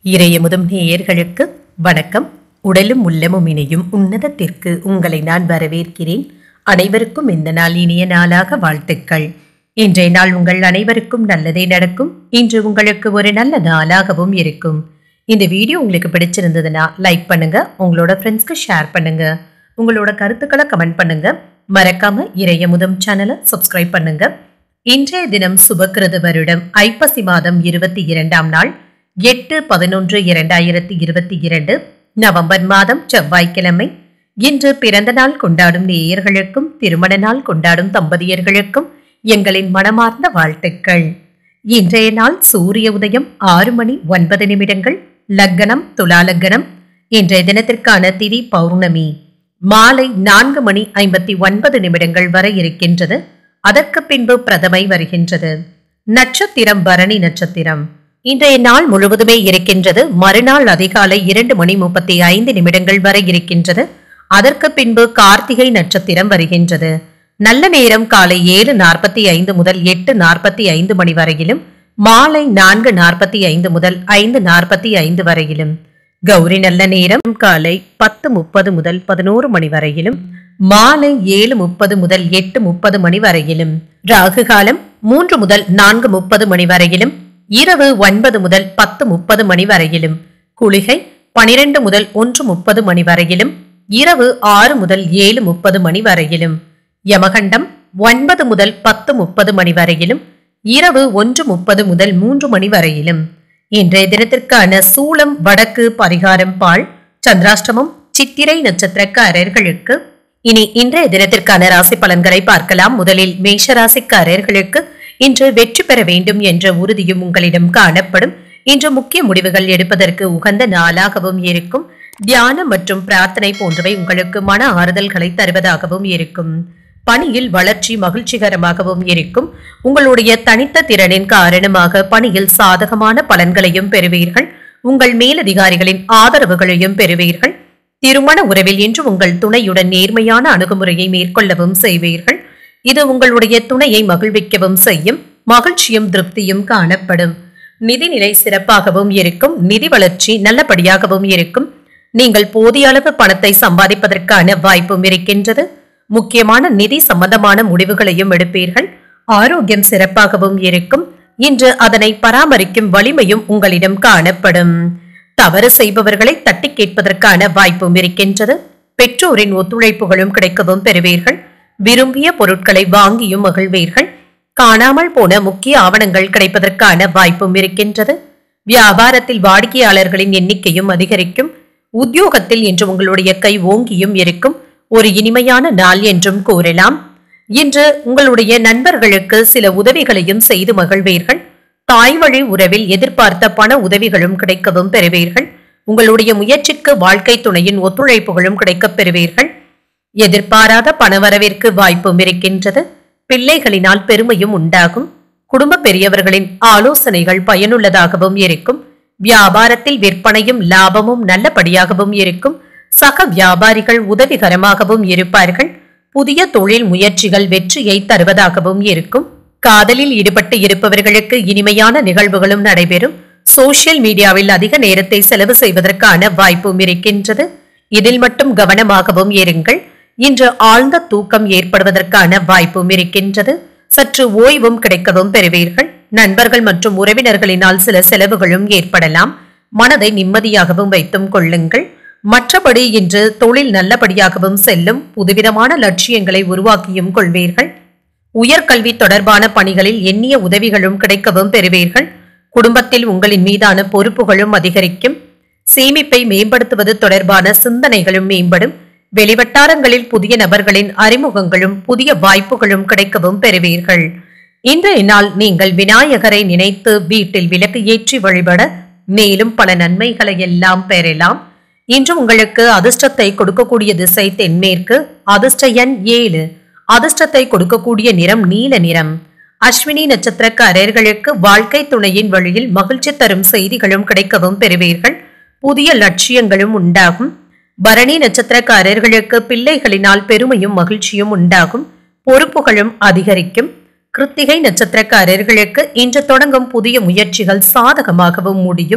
இறையமுதும் நேயர்களுக்கு வணக்கம் உடலும் உள்ளமும் இணையும் உன்னதத்திற்கு உங்களை நான் வரவேற்கிறேன் அனைவருக்கும் இந்த நாள் இனிய நாளாக வாழ்த்துக்கள் இன்றைய நாள் உங்கள் அனைவருக்கும் நல்லதே நடக்கும் இன்று உங்களுக்கு ஒரு நல்ல நாளாகவும் இருக்கும் இந்த வீடியோ உங்களுக்கு பிடிச்சிருந்ததுன்னா லைக் பண்ணுங்க உங்களோட ஃப்ரெண்ட்ஸ்க்கு ஷேர் பண்ணுங்க உங்களோட கருத்துக்களை கமெண்ட் பண்ணுங்க மறக்காம இறையமுதம் சேனலை சப்ஸ்கிரைப் பண்ணுங்க இன்றைய தினம் சுபக்கிருத வருடம் ஐப்பசி மாதம் இருபத்தி இரண்டாம் நாள் எட்டு பதினொன்று இரண்டாயிரத்தி இருபத்தி இரண்டு நவம்பர் மாதம் செவ்வாய்க்கிழமை இன்று பிறந்த நாள் கொண்டாடும் நேயர்களுக்கும் திருமண நாள் கொண்டாடும் தம்பதியர்களுக்கும் எங்களின் மனமார்ந்த வாழ்த்துக்கள் இன்றைய நாள் சூரிய உதயம் ஆறு மணி ஒன்பது நிமிடங்கள் லக்னம் துலா லக்னம் இன்றைய தினத்திற்கான திதி பௌர்ணமி மாலை நான்கு மணி ஐம்பத்தி ஒன்பது நிமிடங்கள் வரை இருக்கின்றது அதற்கு பின்பு பிரதமை வருகின்றது நட்சத்திரம் பரணி நட்சத்திரம் இன்றைய நாள் முழுவதுமே இருக்கின்றது மறுநாள் அதிகாலை இரண்டு மணி முப்பத்தி ஐந்து நிமிடங்கள் வரை இருக்கின்றது அதற்கு பின்பு கார்த்திகை நட்சத்திரம் வருகின்றது நல்ல நேரம் காலை ஏழு நாற்பத்தி ஐந்து முதல் எட்டு நாற்பத்தி ஐந்து மணி வரையிலும் மாலை நான்கு நாற்பத்தி ஐந்து முதல் ஐந்து நாற்பத்தி ஐந்து வரையிலும் கௌரி நல்ல நேரம் காலை பத்து முப்பது முதல் பதினோரு மணி வரையிலும் மாலை ஏழு முப்பது முதல் எட்டு முப்பது மணி வரையிலும் ராகு காலம் மூன்று முதல் நான்கு முப்பது மணி வரையிலும் இரவு ஒன்பது முதல் பத்து முப்பது மணி வரையிலும் குளிகை பனிரெண்டு முதல் ஒன்று முப்பது மணி வரையிலும் இரவு ஆறு முதல் ஏழு முப்பது மணி வரையிலும் யமகண்டம் ஒன்பது முதல் பத்து முப்பது மணி வரையிலும் இரவு ஒன்று முப்பது முதல் மூன்று மணி வரையிலும் இன்றைய தினத்திற்கான சூளம் வடக்கு பரிகாரம் பால் சந்திராஷ்டமம் சித்திரை நட்சத்திரக்காரர்களுக்கு இனி இன்றைய தினத்திற்கான ராசி பலன்களை பார்க்கலாம் முதலில் மேஷ ராசிக்காரர்களுக்கு இன்று வெற்றி பெற வேண்டும் என்ற உறுதியும் உங்களிடம் காணப்படும் இன்று முக்கிய முடிவுகள் எடுப்பதற்கு உகந்த நாளாகவும் இருக்கும் தியானம் மற்றும் பிரார்த்தனை போன்றவை உங்களுக்கு மன ஆறுதல்களை தருவதாகவும் இருக்கும் பணியில் வளர்ச்சி மகிழ்ச்சிகரமாகவும் இருக்கும் உங்களுடைய தனித்த திறனின் காரணமாக பணியில் சாதகமான பலன்களையும் பெறுவீர்கள் உங்கள் மேலதிகாரிகளின் ஆதரவுகளையும் பெறுவீர்கள் திருமண உறவில் இன்று உங்கள் துணையுடன் நேர்மையான அணுகுமுறையை மேற்கொள்ளவும் செய்வீர்கள் இது உங்களுடைய துணையை மகிழ்விக்கவும் செய்யும் மகிழ்ச்சியும் திருப்தியும் காணப்படும் நிதிநிலை சிறப்பாகவும் இருக்கும் நிதி வளர்ச்சி நல்லபடியாகவும் இருக்கும் நீங்கள் போதிய அளவு பணத்தை சம்பாதிப்பதற்கான வாய்ப்பும் இருக்கின்றது முக்கியமான நிதி சம்பந்தமான முடிவுகளையும் எடுப்பீர்கள் ஆரோக்கியம் சிறப்பாகவும் இருக்கும் இன்று அதனை பராமரிக்கும் வலிமையும் உங்களிடம் காணப்படும் தவறு செய்பவர்களை தட்டி கேட்பதற்கான வாய்ப்பும் இருக்கின்றது பெற்றோரின் ஒத்துழைப்புகளும் கிடைக்கவும் பெறுவீர்கள் விரும்பிய பொருட்களை வாங்கியும் மகிழ்வீர்கள் காணாமல் போன முக்கிய ஆவணங்கள் கிடைப்பதற்கான வாய்ப்பும் இருக்கின்றது வியாபாரத்தில் வாடிக்கையாளர்களின் எண்ணிக்கையும் அதிகரிக்கும் உத்தியோகத்தில் இன்று உங்களுடைய கை ஓங்கியும் இருக்கும் ஒரு இனிமையான நாள் என்றும் கூறலாம் இன்று உங்களுடைய நண்பர்களுக்கு சில உதவிகளையும் செய்து மகிழ்வீர்கள் தாய் வழி உறவில் எதிர்பார்த்த பண உதவிகளும் கிடைக்கவும் பெறுவீர்கள் உங்களுடைய முயற்சிக்கு வாழ்க்கை துணையின் ஒத்துழைப்புகளும் கிடைக்கப் பெறுவீர்கள் எதிர்பாராத பணவரவிற்கு வாய்ப்பும் இருக்கின்றது பிள்ளைகளினால் பெருமையும் உண்டாகும் குடும்ப பெரியவர்களின் ஆலோசனைகள் பயனுள்ளதாகவும் இருக்கும் வியாபாரத்தில் விற்பனையும் லாபமும் நல்லபடியாகவும் இருக்கும் சக வியாபாரிகள் உதவிகரமாகவும் இருப்பார்கள் புதிய தொழில் முயற்சிகள் வெற்றியை தருவதாகவும் இருக்கும் காதலில் ஈடுபட்டு இருப்பவர்களுக்கு இனிமையான நிகழ்வுகளும் நடைபெறும் சோசியல் மீடியாவில் அதிக நேரத்தை செலவு செய்வதற்கான வாய்ப்பும் இருக்கின்றது இதில் மட்டும் கவனமாகவும் இருங்கள் இன்று ஆழ்ந்த தூக்கம் ஏற்படுவதற்கான வாய்ப்பும் இருக்கின்றது சற்று ஓய்வும் கிடைக்கவும் பெறுவீர்கள் நண்பர்கள் மற்றும் உறவினர்களினால் சில செலவுகளும் ஏற்படலாம் மனதை நிம்மதியாகவும் வைத்தும் கொள்ளுங்கள் மற்றபடி இன்று தொழில் நல்லபடியாகவும் செல்லும் புதுவிதமான லட்சியங்களை உருவாக்கியும் கொள்வீர்கள் உயர்கல்வி தொடர்பான பணிகளில் எண்ணிய உதவிகளும் கிடைக்கவும் பெறுவீர்கள் குடும்பத்தில் உங்களின் மீதான பொறுப்புகளும் அதிகரிக்கும் சேமிப்பை மேம்படுத்துவது தொடர்பான சிந்தனைகளும் மேம்படும் வெளிவட்டாரங்களில் புதிய நபர்களின் அறிமுகங்களும் புதிய வாய்ப்புகளும் கிடைக்கவும் பெறுவீர்கள் இன்றைய நாள் நீங்கள் விநாயகரை நினைத்து வீட்டில் விளக்கு ஏற்றி வழிபட மேலும் பல நன்மைகளை எல்லாம் பெறலாம் இன்று உங்களுக்கு அதிர்ஷ்டத்தை கொடுக்கக்கூடிய திசை தென்மேற்கு அதிர்ஷ்ட எண் ஏழு அதிர்ஷ்டத்தை கொடுக்கக்கூடிய நிறம் நீல நிறம் அஸ்வினி நட்சத்திரக்காரர்களுக்கு வாழ்க்கை துணையின் வழியில் மகிழ்ச்சி தரும் செய்திகளும் கிடைக்கவும் பெறுவீர்கள் புதிய லட்சியங்களும் உண்டாகும் பரணி நட்சத்திரக்காரர்களுக்கு பிள்ளைகளினால் பெருமையும் மகிழ்ச்சியும் உண்டாகும் பொறுப்புகளும் அதிகரிக்கும் கிருத்திகை நட்சத்திரக்காரர்களுக்கு இன்று தொடங்கும் புதிய முயற்சிகள் சாதகமாகவும் முடியும்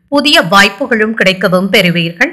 புதிய வாய்ப்புகளும் கிடைக்கவும் பெறுவீர்கள்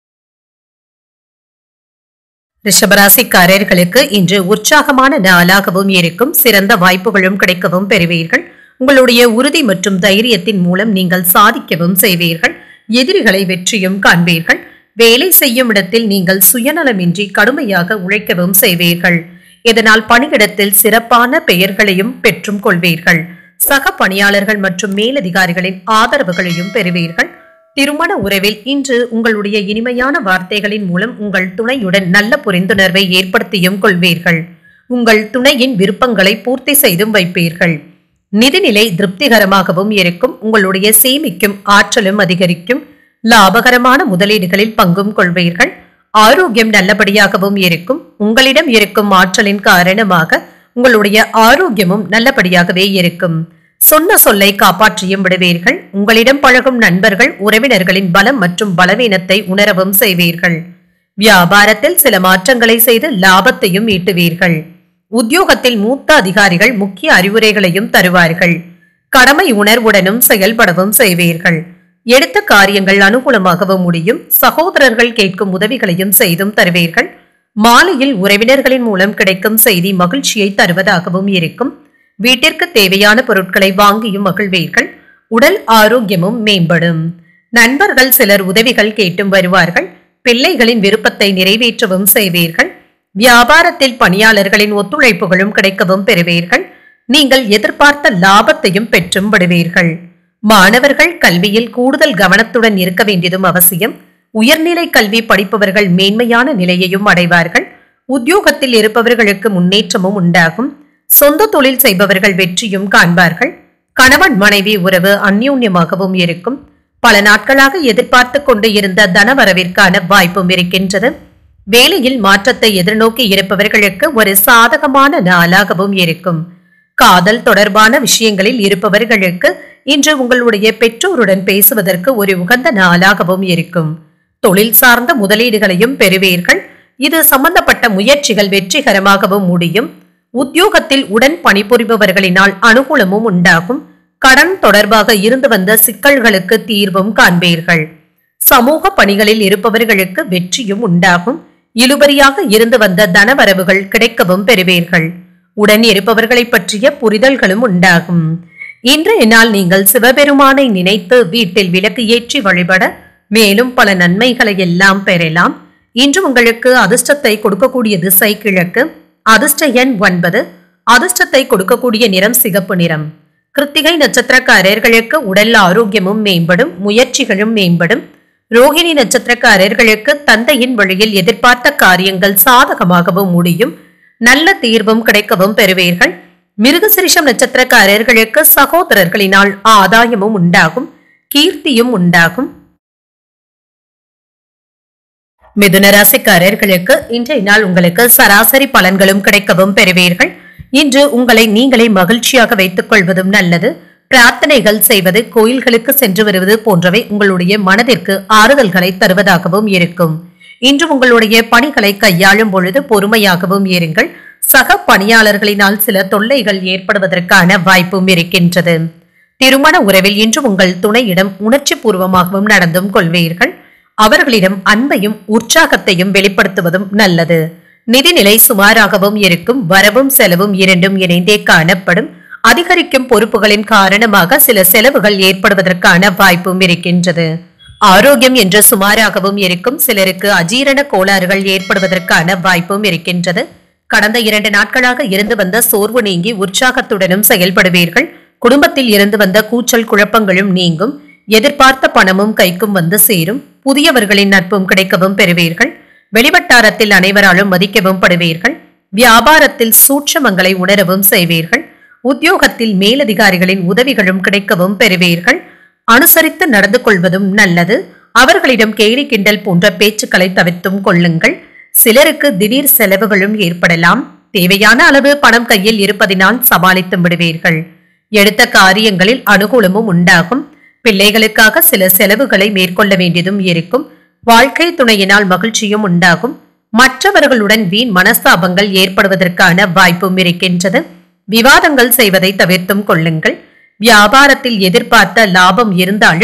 ரிஷபராசிக்காரர்களுக்கு இன்று உற்சாகமான நாளாகவும் இருக்கும் சிறந்த வாய்ப்புகளும் கிடைக்கவும் பெறுவீர்கள் உங்களுடைய உறுதி மற்றும் தைரியத்தின் மூலம் நீங்கள் சாதிக்கவும் செய்வீர்கள் எதிரிகளை வெற்றியும் காண்பீர்கள் வேலை செய்யும் இடத்தில் நீங்கள் சுயநலமின்றி கடுமையாக உழைக்கவும் செய்வீர்கள் இதனால் பணியிடத்தில் சிறப்பான பெயர்களையும் பெற்றும் கொள்வீர்கள் சக பணியாளர்கள் மற்றும் மேலதிகாரிகளின் ஆதரவுகளையும் பெறுவீர்கள் திருமண உறவில் இன்று உங்களுடைய இனிமையான வார்த்தைகளின் மூலம் உங்கள் துணையுடன் நல்ல புரிந்துணர்வை ஏற்படுத்தியும் கொள்வீர்கள் உங்கள் துணையின் விருப்பங்களை பூர்த்தி செய்தும் வைப்பீர்கள் நிதிநிலை திருப்திகரமாகவும் இருக்கும் உங்களுடைய சேமிக்கும் ஆற்றலும் அதிகரிக்கும் லாபகரமான முதலீடுகளில் பங்கும் கொள்வீர்கள் ஆரோக்கியம் நல்லபடியாகவும் இருக்கும் உங்களிடம் இருக்கும் ஆற்றலின் காரணமாக உங்களுடைய ஆரோக்கியமும் நல்லபடியாகவே இருக்கும் சொன்ன சொல்லை காப்பாற்றியும் விடுவீர்கள் உங்களிடம் பழகும் நண்பர்கள் உறவினர்களின் பலம் மற்றும் பலவீனத்தை உணரவும் செய்வீர்கள் வியாபாரத்தில் சில மாற்றங்களை செய்து லாபத்தையும் ஈட்டுவீர்கள் உத்தியோகத்தில் மூத்த அதிகாரிகள் முக்கிய அறிவுரைகளையும் தருவார்கள் கடமை உணர்வுடனும் செயல்படவும் செய்வீர்கள் எடுத்த காரியங்கள் அனுகூலமாகவும் முடியும் சகோதரர்கள் கேட்கும் உதவிகளையும் செய்தும் தருவீர்கள் மாலையில் உறவினர்களின் மூலம் கிடைக்கும் செய்தி மகிழ்ச்சியை தருவதாகவும் இருக்கும் வீட்டிற்கு தேவையான பொருட்களை வாங்கியும் மகிழ்வீர்கள் உடல் ஆரோக்கியமும் மேம்படும் நண்பர்கள் சிலர் உதவிகள் கேட்டும் வருவார்கள் பிள்ளைகளின் விருப்பத்தை நிறைவேற்றவும் செய்வீர்கள் வியாபாரத்தில் பணியாளர்களின் ஒத்துழைப்புகளும் கிடைக்கவும் பெறுவீர்கள் நீங்கள் எதிர்பார்த்த லாபத்தையும் பெற்றும் விடுவீர்கள் மாணவர்கள் கல்வியில் கூடுதல் கவனத்துடன் இருக்க வேண்டியதும் அவசியம் உயர்நிலை கல்வி படிப்பவர்கள் மேன்மையான நிலையையும் அடைவார்கள் உத்தியோகத்தில் இருப்பவர்களுக்கு முன்னேற்றமும் உண்டாகும் சொந்த தொழில் செய்பவர்கள் வெற்றியும் காண்பார்கள் கணவன் மனைவி உறவு அந்யோன்யமாகவும் இருக்கும் பல நாட்களாக எதிர்பார்த்து கொண்டு இருந்த தனவரவிற்கான வாய்ப்பும் இருக்கின்றது வேலையில் மாற்றத்தை எதிர்நோக்கி இருப்பவர்களுக்கு ஒரு சாதகமான நாளாகவும் இருக்கும் காதல் தொடர்பான விஷயங்களில் இருப்பவர்களுக்கு இன்று உங்களுடைய பெற்றோருடன் பேசுவதற்கு ஒரு உகந்த நாளாகவும் இருக்கும் தொழில் சார்ந்த முதலீடுகளையும் பெறுவீர்கள் இது சம்பந்தப்பட்ட முயற்சிகள் வெற்றிகரமாகவும் முடியும் உத்தியோகத்தில் உடன் பணிபுரிபவர்களினால் அனுகூலமும் உண்டாகும் கடன் தொடர்பாக இருந்து வந்த சிக்கல்களுக்கு தீர்வும் காண்பீர்கள் சமூக பணிகளில் இருப்பவர்களுக்கு வெற்றியும் உண்டாகும் இழுபறியாக இருந்து வந்த தனவரவுகள் கிடைக்கவும் பெறுவீர்கள் உடன் இருப்பவர்களை பற்றிய புரிதல்களும் உண்டாகும் இன்றைய நாள் நீங்கள் சிவபெருமானை நினைத்து வீட்டில் விளக்கு ஏற்றி வழிபட மேலும் பல நன்மைகளை எல்லாம் பெறலாம் இன்று உங்களுக்கு அதிர்ஷ்டத்தை கொடுக்கக்கூடிய திசை கிழக்கு அதிர்ஷ்ட எண் ஒன்பது அதிர்ஷ்டத்தை கொடுக்கக்கூடிய நிறம் சிகப்பு நிறம் கிருத்திகை நட்சத்திரக்காரர்களுக்கு உடல் ஆரோக்கியமும் மேம்படும் முயற்சிகளும் மேம்படும் ரோகிணி நட்சத்திரக்காரர்களுக்கு தந்தையின் வழியில் எதிர்பார்த்த காரியங்கள் சாதகமாகவும் முடியும் நல்ல தீர்வும் கிடைக்கவும் பெறுவீர்கள் மிருகசிரிஷம் நட்சத்திரக்காரர்களுக்கு சகோதரர்களினால் ஆதாயமும் உண்டாகும் கீர்த்தியும் உண்டாகும் மிதுன ராசிக்காரர்களுக்கு இன்றைய நாள் உங்களுக்கு சராசரி பலன்களும் கிடைக்கவும் பெறுவீர்கள் இன்று உங்களை நீங்களே மகிழ்ச்சியாக வைத்துக் கொள்வதும் நல்லது பிரார்த்தனைகள் செய்வது கோயில்களுக்கு சென்று வருவது போன்றவை உங்களுடைய மனதிற்கு ஆறுதல்களை தருவதாகவும் இருக்கும் இன்று உங்களுடைய பணிகளை கையாளும் பொழுது பொறுமையாகவும் இருங்கள் சக பணியாளர்களினால் சில தொல்லைகள் ஏற்படுவதற்கான வாய்ப்பும் இருக்கின்றது திருமண உறவில் இன்று உங்கள் துணையிடம் உணர்ச்சி பூர்வமாகவும் நடந்தும் கொள்வீர்கள் அவர்களிடம் அன்பையும் உற்சாகத்தையும் வெளிப்படுத்துவதும் நல்லது நிதிநிலை சுமாராகவும் இருக்கும் வரவும் செலவும் இரண்டும் இணைந்தே காணப்படும் அதிகரிக்கும் பொறுப்புகளின் காரணமாக சில செலவுகள் ஏற்படுவதற்கான வாய்ப்பும் இருக்கின்றது ஆரோக்கியம் என்று சுமாராகவும் இருக்கும் சிலருக்கு அஜீரண கோளாறுகள் ஏற்படுவதற்கான வாய்ப்பும் இருக்கின்றது கடந்த இரண்டு நாட்களாக இருந்து வந்த சோர்வு நீங்கி உற்சாகத்துடனும் செயல்படுவீர்கள் குடும்பத்தில் இருந்து வந்த கூச்சல் குழப்பங்களும் நீங்கும் எதிர்பார்த்த பணமும் கைக்கும் வந்து சேரும் புதியவர்களின் நட்பும் கிடைக்கவும் பெறுவீர்கள் வெளிவட்டாரத்தில் அனைவராலும் மதிக்கவும் படுவீர்கள் வியாபாரத்தில் சூட்சமங்களை உணரவும் செய்வீர்கள் உத்தியோகத்தில் மேலதிகாரிகளின் உதவிகளும் கிடைக்கவும் பெறுவீர்கள் அனுசரித்து நடந்து கொள்வதும் நல்லது அவர்களிடம் கேலி கிண்டல் போன்ற பேச்சுக்களை தவிர்த்தும் கொள்ளுங்கள் சிலருக்கு திடீர் செலவுகளும் ஏற்படலாம் தேவையான அளவு பணம் கையில் இருப்பதினால் சமாளித்து விடுவீர்கள் எடுத்த காரியங்களில் அனுகூலமும் உண்டாகும் பிள்ளைகளுக்காக சில செலவுகளை மேற்கொள்ள வேண்டியதும் இருக்கும் வாழ்க்கை துணையினால் மகிழ்ச்சியும் உண்டாகும் மற்றவர்களுடன் வீண் மனஸ்தாபங்கள் ஏற்படுவதற்கான வாய்ப்பும் இருக்கின்றது விவாதங்கள் செய்வதை தவிர்த்தும் கொள்ளுங்கள் வியாபாரத்தில் எதிர்பார்த்த லாபம் இருந்தாலும்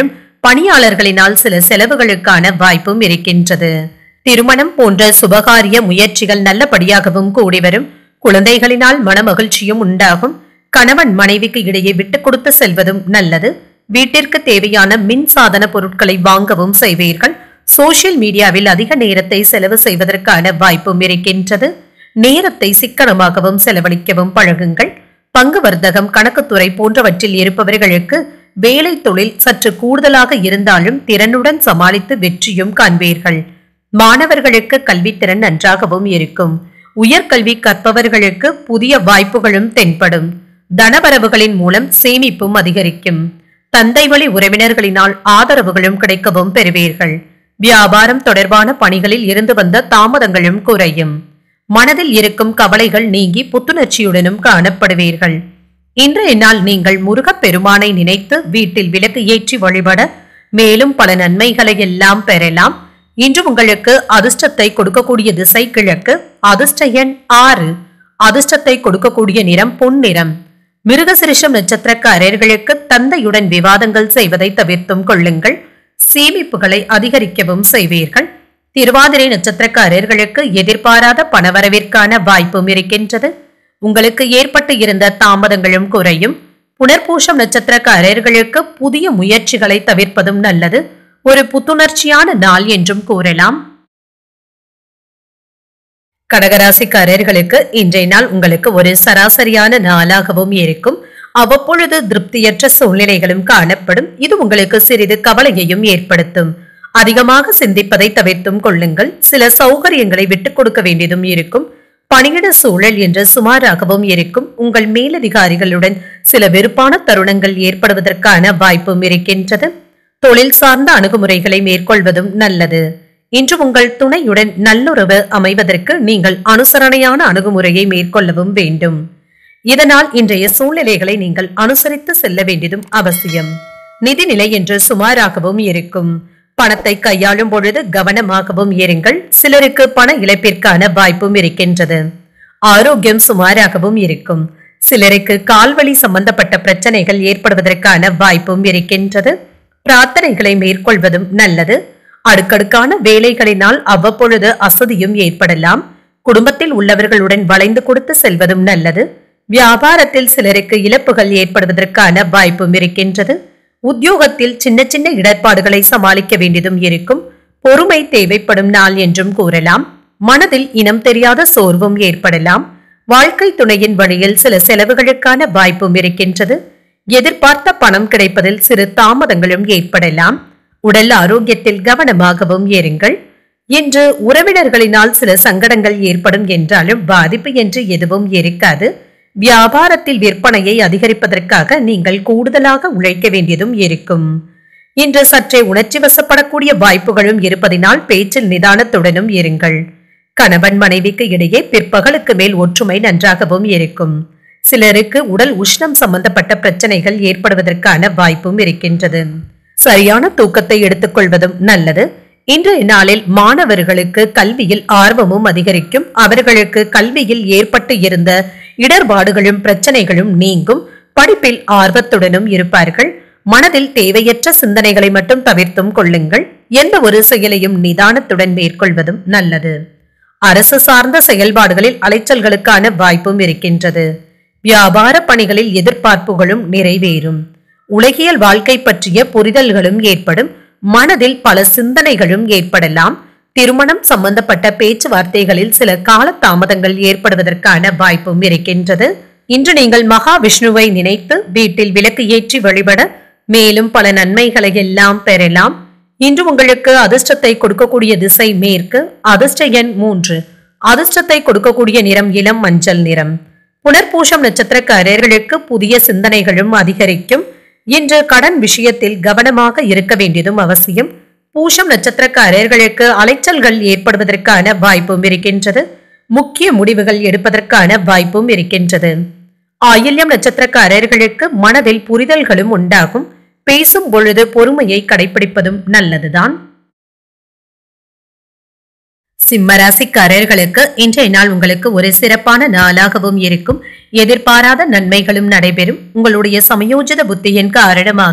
பணியாளர்களினால் சில செலவுகளுக்கான வாய்ப்பும் இருக்கின்றது திருமணம் போன்ற சுபகாரிய முயற்சிகள் நல்லபடியாகவும் கூடி வரும் குழந்தைகளினால் மனமகிழ்ச்சியும் உண்டாகும் கணவன் மனைவிக்கு இடையே விட்டுக் கொடுத்து செல்வதும் நல்லது வீட்டிற்கு தேவையான மின் சாதன பொருட்களை வாங்கவும் செய்வீர்கள் சோசியல் மீடியாவில் அதிக நேரத்தை செலவு செய்வதற்கான வாய்ப்பும் இருக்கின்றது நேரத்தை சிக்கனமாகவும் செலவழிக்கவும் பழகுங்கள் பங்கு வர்த்தகம் கணக்குத்துறை போன்றவற்றில் இருப்பவர்களுக்கு வேலை தொழில் சற்று கூடுதலாக இருந்தாலும் திறனுடன் சமாளித்து வெற்றியும் காண்பீர்கள் மாணவர்களுக்கு கல்வித்திறன் நன்றாகவும் இருக்கும் உயர்கல்வி கற்பவர்களுக்கு புதிய வாய்ப்புகளும் தென்படும் தனவரவுகளின் மூலம் சேமிப்பும் அதிகரிக்கும் தந்தை வழி உறவினர்களினால் ஆதரவுகளும் கிடைக்கவும் பெறுவீர்கள் வியாபாரம் தொடர்பான பணிகளில் இருந்து வந்த தாமதங்களும் குறையும் மனதில் இருக்கும் கவலைகள் நீங்கி புத்துணர்ச்சியுடனும் காணப்படுவீர்கள் இன்றைய நாள் நீங்கள் முருகப் பெருமானை நினைத்து வீட்டில் விளக்கு ஏற்றி வழிபட மேலும் பல நன்மைகளை எல்லாம் பெறலாம் இன்று உங்களுக்கு அதிர்ஷ்டத்தை கொடுக்கக்கூடிய திசை கிழக்கு அதிர்ஷ்ட எண் ஆறு அதிர்ஷ்டத்தை கொடுக்கக்கூடிய நிறம் பொன்னிறம் மிருகசிரிஷம் நட்சத்திரக்காரர்களுக்கு தந்தையுடன் விவாதங்கள் செய்வதை தவிர்த்தும் கொள்ளுங்கள் சேமிப்புகளை அதிகரிக்கவும் செய்வீர்கள் திருவாதிரை நட்சத்திரக்காரர்களுக்கு எதிர்பாராத பணவரவிற்கான வாய்ப்பும் இருக்கின்றது உங்களுக்கு ஏற்பட்டு இருந்த தாமதங்களும் குறையும் புனர்பூஷம் நட்சத்திரக்காரர்களுக்கு புதிய முயற்சிகளை தவிர்ப்பதும் நல்லது ஒரு புத்துணர்ச்சியான நாள் என்றும் கூறலாம் கடகராசிக்காரர்களுக்கு இன்றைய நாள் உங்களுக்கு ஒரு சராசரியான நாளாகவும் இருக்கும் அவ்வப்பொழுது திருப்தியற்ற சூழ்நிலைகளும் காணப்படும் இது உங்களுக்கு சிறிது கவலையையும் ஏற்படுத்தும் அதிகமாக சிந்திப்பதை தவிர்த்தும் கொள்ளுங்கள் சில சௌகரியங்களை விட்டுக் கொடுக்க வேண்டியதும் இருக்கும் பணியிட சூழல் என்று சுமாராகவும் இருக்கும் உங்கள் மேலதிகாரிகளுடன் சில வெறுப்பான தருணங்கள் ஏற்படுவதற்கான வாய்ப்பும் இருக்கின்றது தொழில் சார்ந்த அணுகுமுறைகளை மேற்கொள்வதும் நல்லது இன்று உங்கள் துணையுடன் நல்லுறவு அமைவதற்கு நீங்கள் அனுசரணையான அணுகுமுறையை மேற்கொள்ளவும் வேண்டும் இதனால் இன்றைய சூழ்நிலைகளை நீங்கள் அனுசரித்து செல்ல வேண்டியதும் அவசியம் நிதிநிலை என்று சுமாராகவும் இருக்கும் பணத்தை கையாளும் பொழுது கவனமாகவும் இருங்கள் சிலருக்கு பண இழப்பிற்கான வாய்ப்பும் இருக்கின்றது ஆரோக்கியம் சுமாராகவும் இருக்கும் சிலருக்கு கால்வழி சம்பந்தப்பட்ட பிரச்சனைகள் ஏற்படுவதற்கான வாய்ப்பும் இருக்கின்றது பிரார்த்தனைகளை மேற்கொள்வதும் நல்லது அடுக்கடுக்கான வேலைகளினால் அவ்வப்பொழுது அசதியும் ஏற்படலாம் குடும்பத்தில் உள்ளவர்களுடன் வளைந்து கொடுத்து செல்வதும் நல்லது வியாபாரத்தில் சிலருக்கு இழப்புகள் ஏற்படுவதற்கான வாய்ப்பும் இருக்கின்றது உத்தியோகத்தில் சின்ன சின்ன இடர்பாடுகளை சமாளிக்க வேண்டியதும் இருக்கும் பொறுமை தேவைப்படும் நாள் என்றும் கூறலாம் மனதில் இனம் தெரியாத சோர்வும் ஏற்படலாம் வாழ்க்கை துணையின் வழியில் சில செலவுகளுக்கான வாய்ப்பும் இருக்கின்றது எதிர்பார்த்த பணம் கிடைப்பதில் சிறு தாமதங்களும் ஏற்படலாம் உடல் ஆரோக்கியத்தில் கவனமாகவும் இருங்கள் இன்று உறவினர்களினால் சில சங்கடங்கள் ஏற்படும் என்றாலும் பாதிப்பு என்று எதுவும் இருக்காது வியாபாரத்தில் விற்பனையை அதிகரிப்பதற்காக நீங்கள் கூடுதலாக உழைக்க வேண்டியதும் இருக்கும் இன்று சற்றே உணர்ச்சி வசப்படக்கூடிய வாய்ப்புகளும் இருப்பதினால் பேச்சில் நிதானத்துடனும் இருங்கள் கணவன் மனைவிக்கு இடையே பிற்பகலுக்கு மேல் ஒற்றுமை நன்றாகவும் இருக்கும் சிலருக்கு உடல் உஷ்ணம் சம்பந்தப்பட்ட பிரச்சனைகள் ஏற்படுவதற்கான வாய்ப்பும் இருக்கின்றது சரியான தூக்கத்தை எடுத்துக்கொள்வதும் நல்லது இன்றைய நாளில் மாணவர்களுக்கு கல்வியில் ஆர்வமும் அதிகரிக்கும் அவர்களுக்கு கல்வியில் ஏற்பட்டு இருந்த இடர்பாடுகளும் பிரச்சனைகளும் நீங்கும் படிப்பில் ஆர்வத்துடனும் இருப்பார்கள் மனதில் தேவையற்ற சிந்தனைகளை மட்டும் தவிர்த்தும் கொள்ளுங்கள் எந்த ஒரு செயலையும் நிதானத்துடன் மேற்கொள்வதும் நல்லது அரசு சார்ந்த செயல்பாடுகளில் அலைச்சல்களுக்கான வாய்ப்பும் இருக்கின்றது வியாபார பணிகளில் எதிர்பார்ப்புகளும் நிறைவேறும் உலகியல் வாழ்க்கை பற்றிய புரிதல்களும் ஏற்படும் மனதில் பல சிந்தனைகளும் ஏற்படலாம் திருமணம் சம்பந்தப்பட்ட பேச்சுவார்த்தைகளில் சில கால தாமதங்கள் ஏற்படுவதற்கான வாய்ப்பும் இருக்கின்றது இன்று நீங்கள் மகாவிஷ்ணுவை நினைத்து வீட்டில் விளக்கு ஏற்றி வழிபட மேலும் பல நன்மைகளை எல்லாம் பெறலாம் இன்று உங்களுக்கு அதிர்ஷ்டத்தை கொடுக்கக்கூடிய திசை மேற்கு அதிர்ஷ்ட எண் மூன்று அதிர்ஷ்டத்தை கொடுக்கக்கூடிய நிறம் இளம் மஞ்சள் நிறம் புனர்பூஷம் நட்சத்திரக்காரர்களுக்கு புதிய சிந்தனைகளும் அதிகரிக்கும் இன்று கடன் விஷயத்தில் கவனமாக இருக்க வேண்டியதும் அவசியம் பூஷம் நட்சத்திரக்காரர்களுக்கு அலைச்சல்கள் ஏற்படுவதற்கான வாய்ப்பும் இருக்கின்றது முக்கிய முடிவுகள் எடுப்பதற்கான வாய்ப்பும் இருக்கின்றது ஆயில்யம் நட்சத்திரக்காரர்களுக்கு மனதில் புரிதல்களும் உண்டாகும் பேசும் பொழுது பொறுமையை கடைபிடிப்பதும் நல்லதுதான் சிம்மராசிக்காரர்களுக்கு இன்றைய நாள் உங்களுக்கு ஒரு சிறப்பான நாளாகவும் இருக்கும் எதிர்பாராத நன்மைகளும் நடைபெறும் உங்களுடைய சமயோஜித புத்தியின் காரணமாக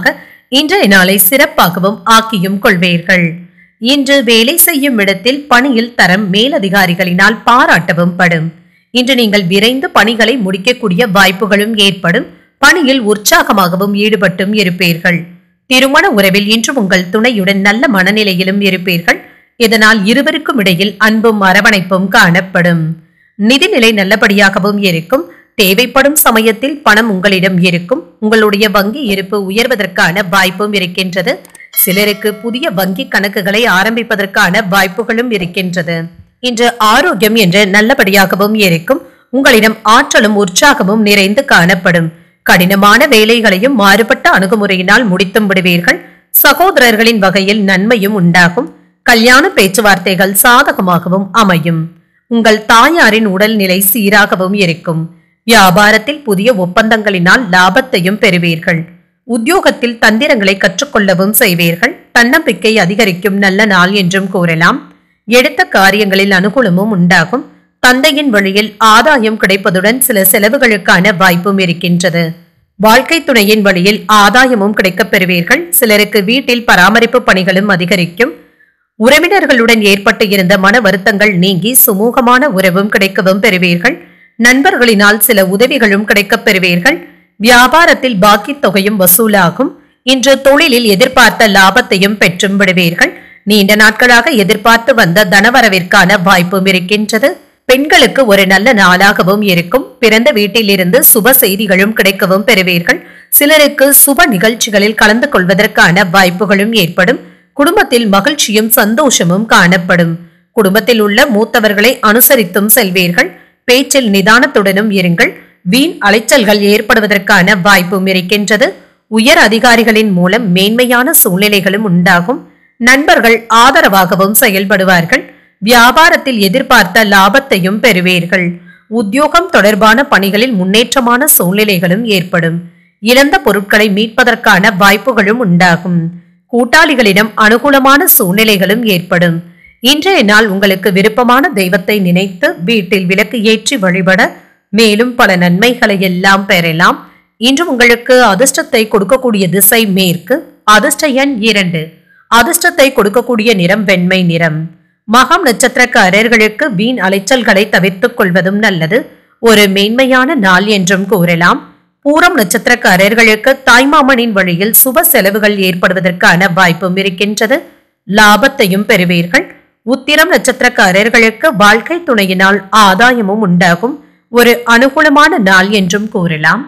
இன்றைய நாளை சிறப்பாகவும் ஆக்கியும் கொள்வீர்கள் இன்று வேலை செய்யும் இடத்தில் பணியில் தரம் மேலதிகாரிகளினால் பாராட்டவும் படும் இன்று நீங்கள் விரைந்து பணிகளை முடிக்கக்கூடிய வாய்ப்புகளும் ஏற்படும் பணியில் உற்சாகமாகவும் ஈடுபட்டும் இருப்பீர்கள் திருமண உறவில் இன்று உங்கள் துணையுடன் நல்ல மனநிலையிலும் இருப்பீர்கள் இதனால் இருவருக்கும் இடையில் அன்பும் அரவணைப்பும் காணப்படும் நிதிநிலை நல்லபடியாகவும் இருக்கும் தேவைப்படும் சமயத்தில் பணம் உங்களிடம் இருக்கும் உங்களுடைய வங்கி இருப்பு உயர்வதற்கான வாய்ப்பும் இருக்கின்றது சிலருக்கு புதிய வங்கி கணக்குகளை ஆரம்பிப்பதற்கான வாய்ப்புகளும் இருக்கின்றது இன்று ஆரோக்கியம் என்று நல்லபடியாகவும் இருக்கும் உங்களிடம் ஆற்றலும் உற்சாகமும் நிறைந்து காணப்படும் கடினமான வேலைகளையும் மாறுபட்ட அணுகுமுறையினால் முடித்தும் விடுவீர்கள் சகோதரர்களின் வகையில் நன்மையும் உண்டாகும் கல்யாண பேச்சுவார்த்தைகள் சாதகமாகவும் அமையும் உங்கள் தாயாரின் உடல்நிலை சீராகவும் இருக்கும் வியாபாரத்தில் புதிய ஒப்பந்தங்களினால் லாபத்தையும் பெறுவீர்கள் உத்தியோகத்தில் தந்திரங்களை கற்றுக்கொள்ளவும் செய்வீர்கள் தன்னம்பிக்கை அதிகரிக்கும் நல்ல நாள் என்றும் கூறலாம் எடுத்த காரியங்களில் அனுகூலமும் உண்டாகும் தந்தையின் வழியில் ஆதாயம் கிடைப்பதுடன் சில செலவுகளுக்கான வாய்ப்பும் இருக்கின்றது வாழ்க்கை துணையின் வழியில் ஆதாயமும் கிடைக்கப் பெறுவீர்கள் சிலருக்கு வீட்டில் பராமரிப்பு பணிகளும் அதிகரிக்கும் உறவினர்களுடன் ஏற்பட்டு இருந்த மன வருத்தங்கள் நீங்கி சுமூகமான உறவும் கிடைக்கவும் பெறுவீர்கள் நண்பர்களினால் சில உதவிகளும் கிடைக்கப் பெறுவீர்கள் வியாபாரத்தில் பாக்கி தொகையும் வசூலாகும் இன்று தொழிலில் எதிர்பார்த்த லாபத்தையும் பெற்றும் விடுவீர்கள் நீண்ட நாட்களாக எதிர்பார்த்து வந்த தனவரவிற்கான வாய்ப்பும் இருக்கின்றது பெண்களுக்கு ஒரு நல்ல நாளாகவும் இருக்கும் பிறந்த வீட்டிலிருந்து சுப செய்திகளும் கிடைக்கவும் பெறுவீர்கள் சிலருக்கு சுப நிகழ்ச்சிகளில் கலந்து கொள்வதற்கான வாய்ப்புகளும் ஏற்படும் குடும்பத்தில் மகிழ்ச்சியும் சந்தோஷமும் காணப்படும் குடும்பத்தில் உள்ள மூத்தவர்களை அனுசரித்தும் செல்வீர்கள் பேச்சில் நிதானத்துடனும் இருங்கள் வீண் அலைச்சல்கள் ஏற்படுவதற்கான வாய்ப்பும் இருக்கின்றது உயர் அதிகாரிகளின் மூலம் மேன்மையான சூழ்நிலைகளும் உண்டாகும் நண்பர்கள் ஆதரவாகவும் செயல்படுவார்கள் வியாபாரத்தில் எதிர்பார்த்த லாபத்தையும் பெறுவீர்கள் உத்தியோகம் தொடர்பான பணிகளில் முன்னேற்றமான சூழ்நிலைகளும் ஏற்படும் இழந்த பொருட்களை மீட்பதற்கான வாய்ப்புகளும் உண்டாகும் கூட்டாளிகளிடம் அனுகூலமான சூழ்நிலைகளும் ஏற்படும் இன்றைய நாள் உங்களுக்கு விருப்பமான தெய்வத்தை நினைத்து வீட்டில் விளக்கு ஏற்றி வழிபட மேலும் பல நன்மைகளை எல்லாம் பெறலாம் இன்று உங்களுக்கு அதிர்ஷ்டத்தை கொடுக்கக்கூடிய திசை மேற்கு அதிர்ஷ்ட எண் இரண்டு அதிர்ஷ்டத்தை கொடுக்கக்கூடிய நிறம் வெண்மை நிறம் மகம் நட்சத்திரக்காரர்களுக்கு வீண் அலைச்சல்களை தவிர்த்துக் கொள்வதும் நல்லது ஒரு மேன்மையான நாள் என்றும் கூறலாம் பூரம் நட்சத்திரக்காரர்களுக்கு தாய்மாமனின் வழியில் சுப செலவுகள் ஏற்படுவதற்கான வாய்ப்பும் இருக்கின்றது லாபத்தையும் பெறுவீர்கள் உத்திரம் நட்சத்திரக்காரர்களுக்கு வாழ்க்கை துணையினால் ஆதாயமும் உண்டாகும் ஒரு அனுகூலமான நாள் என்றும் கூறலாம்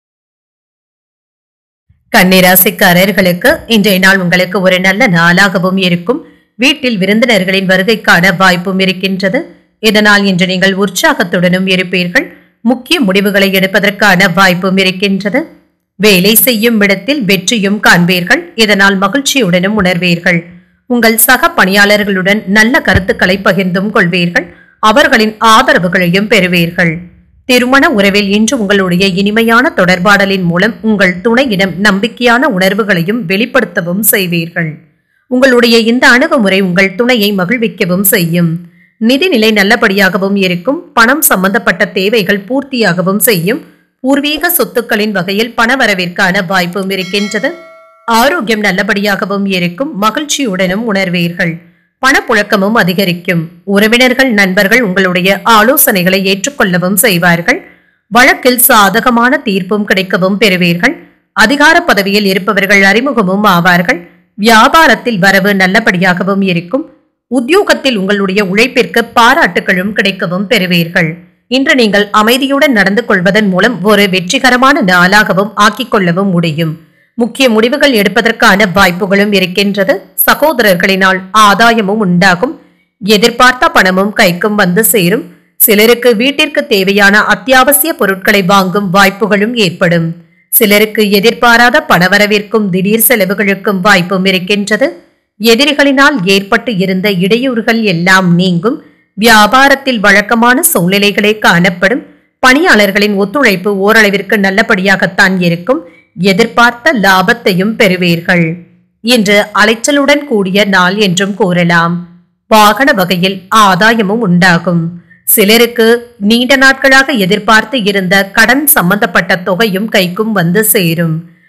கன்னிராசிக்காரர்களுக்கு இன்றைய நாள் உங்களுக்கு ஒரு நல்ல நாளாகவும் இருக்கும் வீட்டில் விருந்தினர்களின் வருகைக்கான வாய்ப்பும் இருக்கின்றது இதனால் இன்று நீங்கள் உற்சாகத்துடனும் இருப்பீர்கள் முக்கிய முடிவுகளை எடுப்பதற்கான வாய்ப்பும் இருக்கின்றது வேலை செய்யும் இடத்தில் வெற்றியும் காண்பீர்கள் இதனால் மகிழ்ச்சியுடனும் உணர்வீர்கள் உங்கள் சக பணியாளர்களுடன் நல்ல கருத்துக்களை பகிர்ந்தும் கொள்வீர்கள் அவர்களின் ஆதரவுகளையும் பெறுவீர்கள் திருமண உறவில் இன்று உங்களுடைய இனிமையான தொடர்பாடலின் மூலம் உங்கள் துணையிடம் நம்பிக்கையான உணர்வுகளையும் வெளிப்படுத்தவும் செய்வீர்கள் உங்களுடைய இந்த அணுகுமுறை உங்கள் துணையை மகிழ்விக்கவும் செய்யும் நிதிநிலை நல்லபடியாகவும் இருக்கும் பணம் சம்பந்தப்பட்ட தேவைகள் பூர்த்தியாகவும் செய்யும் பூர்வீக சொத்துக்களின் வகையில் பணவரவிற்கான வாய்ப்பும் இருக்கின்றது ஆரோக்கியம் நல்லபடியாகவும் இருக்கும் மகிழ்ச்சியுடனும் உணர்வீர்கள் பணப்புழக்கமும் அதிகரிக்கும் உறவினர்கள் நண்பர்கள் உங்களுடைய ஆலோசனைகளை ஏற்றுக்கொள்ளவும் செய்வார்கள் வழக்கில் சாதகமான தீர்ப்பும் கிடைக்கவும் பெறுவீர்கள் அதிகார பதவியில் இருப்பவர்கள் அறிமுகமும் ஆவார்கள் வியாபாரத்தில் வரவு நல்லபடியாகவும் இருக்கும் உத்தியோகத்தில் உங்களுடைய உழைப்பிற்கு பாராட்டுகளும் கிடைக்கவும் பெறுவீர்கள் இன்று நீங்கள் அமைதியுடன் நடந்து கொள்வதன் மூலம் ஒரு வெற்றிகரமான நாளாகவும் ஆக்கிக் கொள்ளவும் முடியும் முக்கிய முடிவுகள் எடுப்பதற்கான வாய்ப்புகளும் இருக்கின்றது சகோதரர்களினால் ஆதாயமும் உண்டாகும் எதிர்பார்த்த பணமும் கைக்கும் வந்து சேரும் சிலருக்கு வீட்டிற்கு தேவையான அத்தியாவசிய பொருட்களை வாங்கும் வாய்ப்புகளும் ஏற்படும் சிலருக்கு எதிர்பாராத பணவரவிற்கும் திடீர் செலவுகளுக்கும் வாய்ப்பும் இருக்கின்றது எதிரிகளினால் ஏற்பட்டு இருந்த இடையூறுகள் எல்லாம் நீங்கும் வியாபாரத்தில் வழக்கமான சூழ்நிலைகளே காணப்படும் பணியாளர்களின் ஒத்துழைப்பு ஓரளவிற்கு நல்லபடியாகத்தான் இருக்கும் எதிர்பார்த்த லாபத்தையும் பெறுவீர்கள் இன்று அலைச்சலுடன் கூடிய நாள் என்றும் கூறலாம் வாகன வகையில் ஆதாயமும் உண்டாகும் சிலருக்கு நீண்ட நாட்களாக எதிர்பார்த்து இருந்த கடன் சம்பந்தப்பட்ட தொகையும் கைக்கும் வந்து சேரும்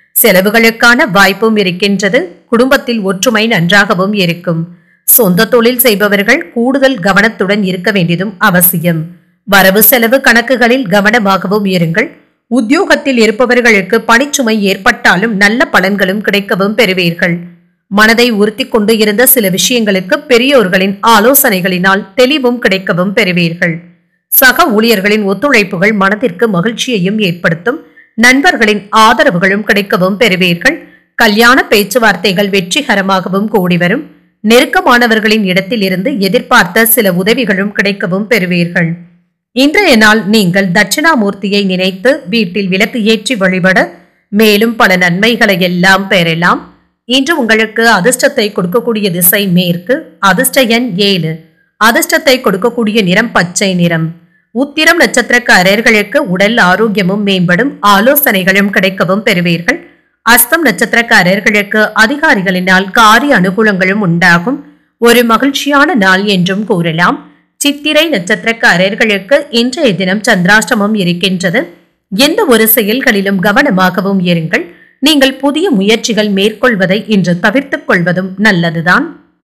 செலவுகளுக்கான வாய்ப்பும் இருக்கின்றது குடும்பத்தில் ஒற்றுமை நன்றாகவும் இருக்கும் சொந்த தொழில் செய்பவர்கள் கூடுதல் கவனத்துடன் இருக்க வேண்டியதும் அவசியம் வரவு செலவு கணக்குகளில் கவனமாகவும் இருங்கள் உத்தியோகத்தில் இருப்பவர்களுக்கு பணிச்சுமை ஏற்பட்டாலும் நல்ல பலன்களும் கிடைக்கவும் பெறுவீர்கள் மனதை உறுத்தி கொண்டு இருந்த சில விஷயங்களுக்கு பெரியோர்களின் ஆலோசனைகளினால் தெளிவும் கிடைக்கவும் பெறுவீர்கள் சக ஊழியர்களின் ஒத்துழைப்புகள் மனதிற்கு மகிழ்ச்சியையும் ஏற்படுத்தும் நண்பர்களின் ஆதரவுகளும் கிடைக்கவும் பெறுவீர்கள் கல்யாண பேச்சுவார்த்தைகள் வெற்றிகரமாகவும் கூடி வரும் நெருக்கமானவர்களின் இடத்தில் இருந்து எதிர்பார்த்த சில உதவிகளும் கிடைக்கவும் பெறுவீர்கள் இன்றைய நாள் நீங்கள் தட்சிணாமூர்த்தியை நினைத்து வீட்டில் விளக்கு ஏற்றி வழிபட மேலும் பல நன்மைகளை எல்லாம் பெறலாம் இன்று உங்களுக்கு அதிர்ஷ்டத்தை கொடுக்கக்கூடிய திசை மேற்கு அதிர்ஷ்ட எண் ஏழு அதிர்ஷ்டத்தை கொடுக்கக்கூடிய நிறம் பச்சை நிறம் உத்திரம் நட்சத்திரக்காரர்களுக்கு உடல் ஆரோக்கியமும் மேம்படும் ஆலோசனைகளும் கிடைக்கவும் பெறுவீர்கள் அஸ்தம் நட்சத்திரக்காரர்களுக்கு அதிகாரிகளினால் காரிய அனுகூலங்களும் உண்டாகும் ஒரு மகிழ்ச்சியான நாள் என்றும் கூறலாம் சித்திரை நட்சத்திரக்காரர்களுக்கு இன்றைய தினம் சந்திராஷ்டமம் இருக்கின்றது எந்த ஒரு செயல்களிலும் கவனமாகவும் இருங்கள் நீங்கள் புதிய முயற்சிகள் மேற்கொள்வதை இன்று தவிர்த்துக் கொள்வதும் நல்லதுதான்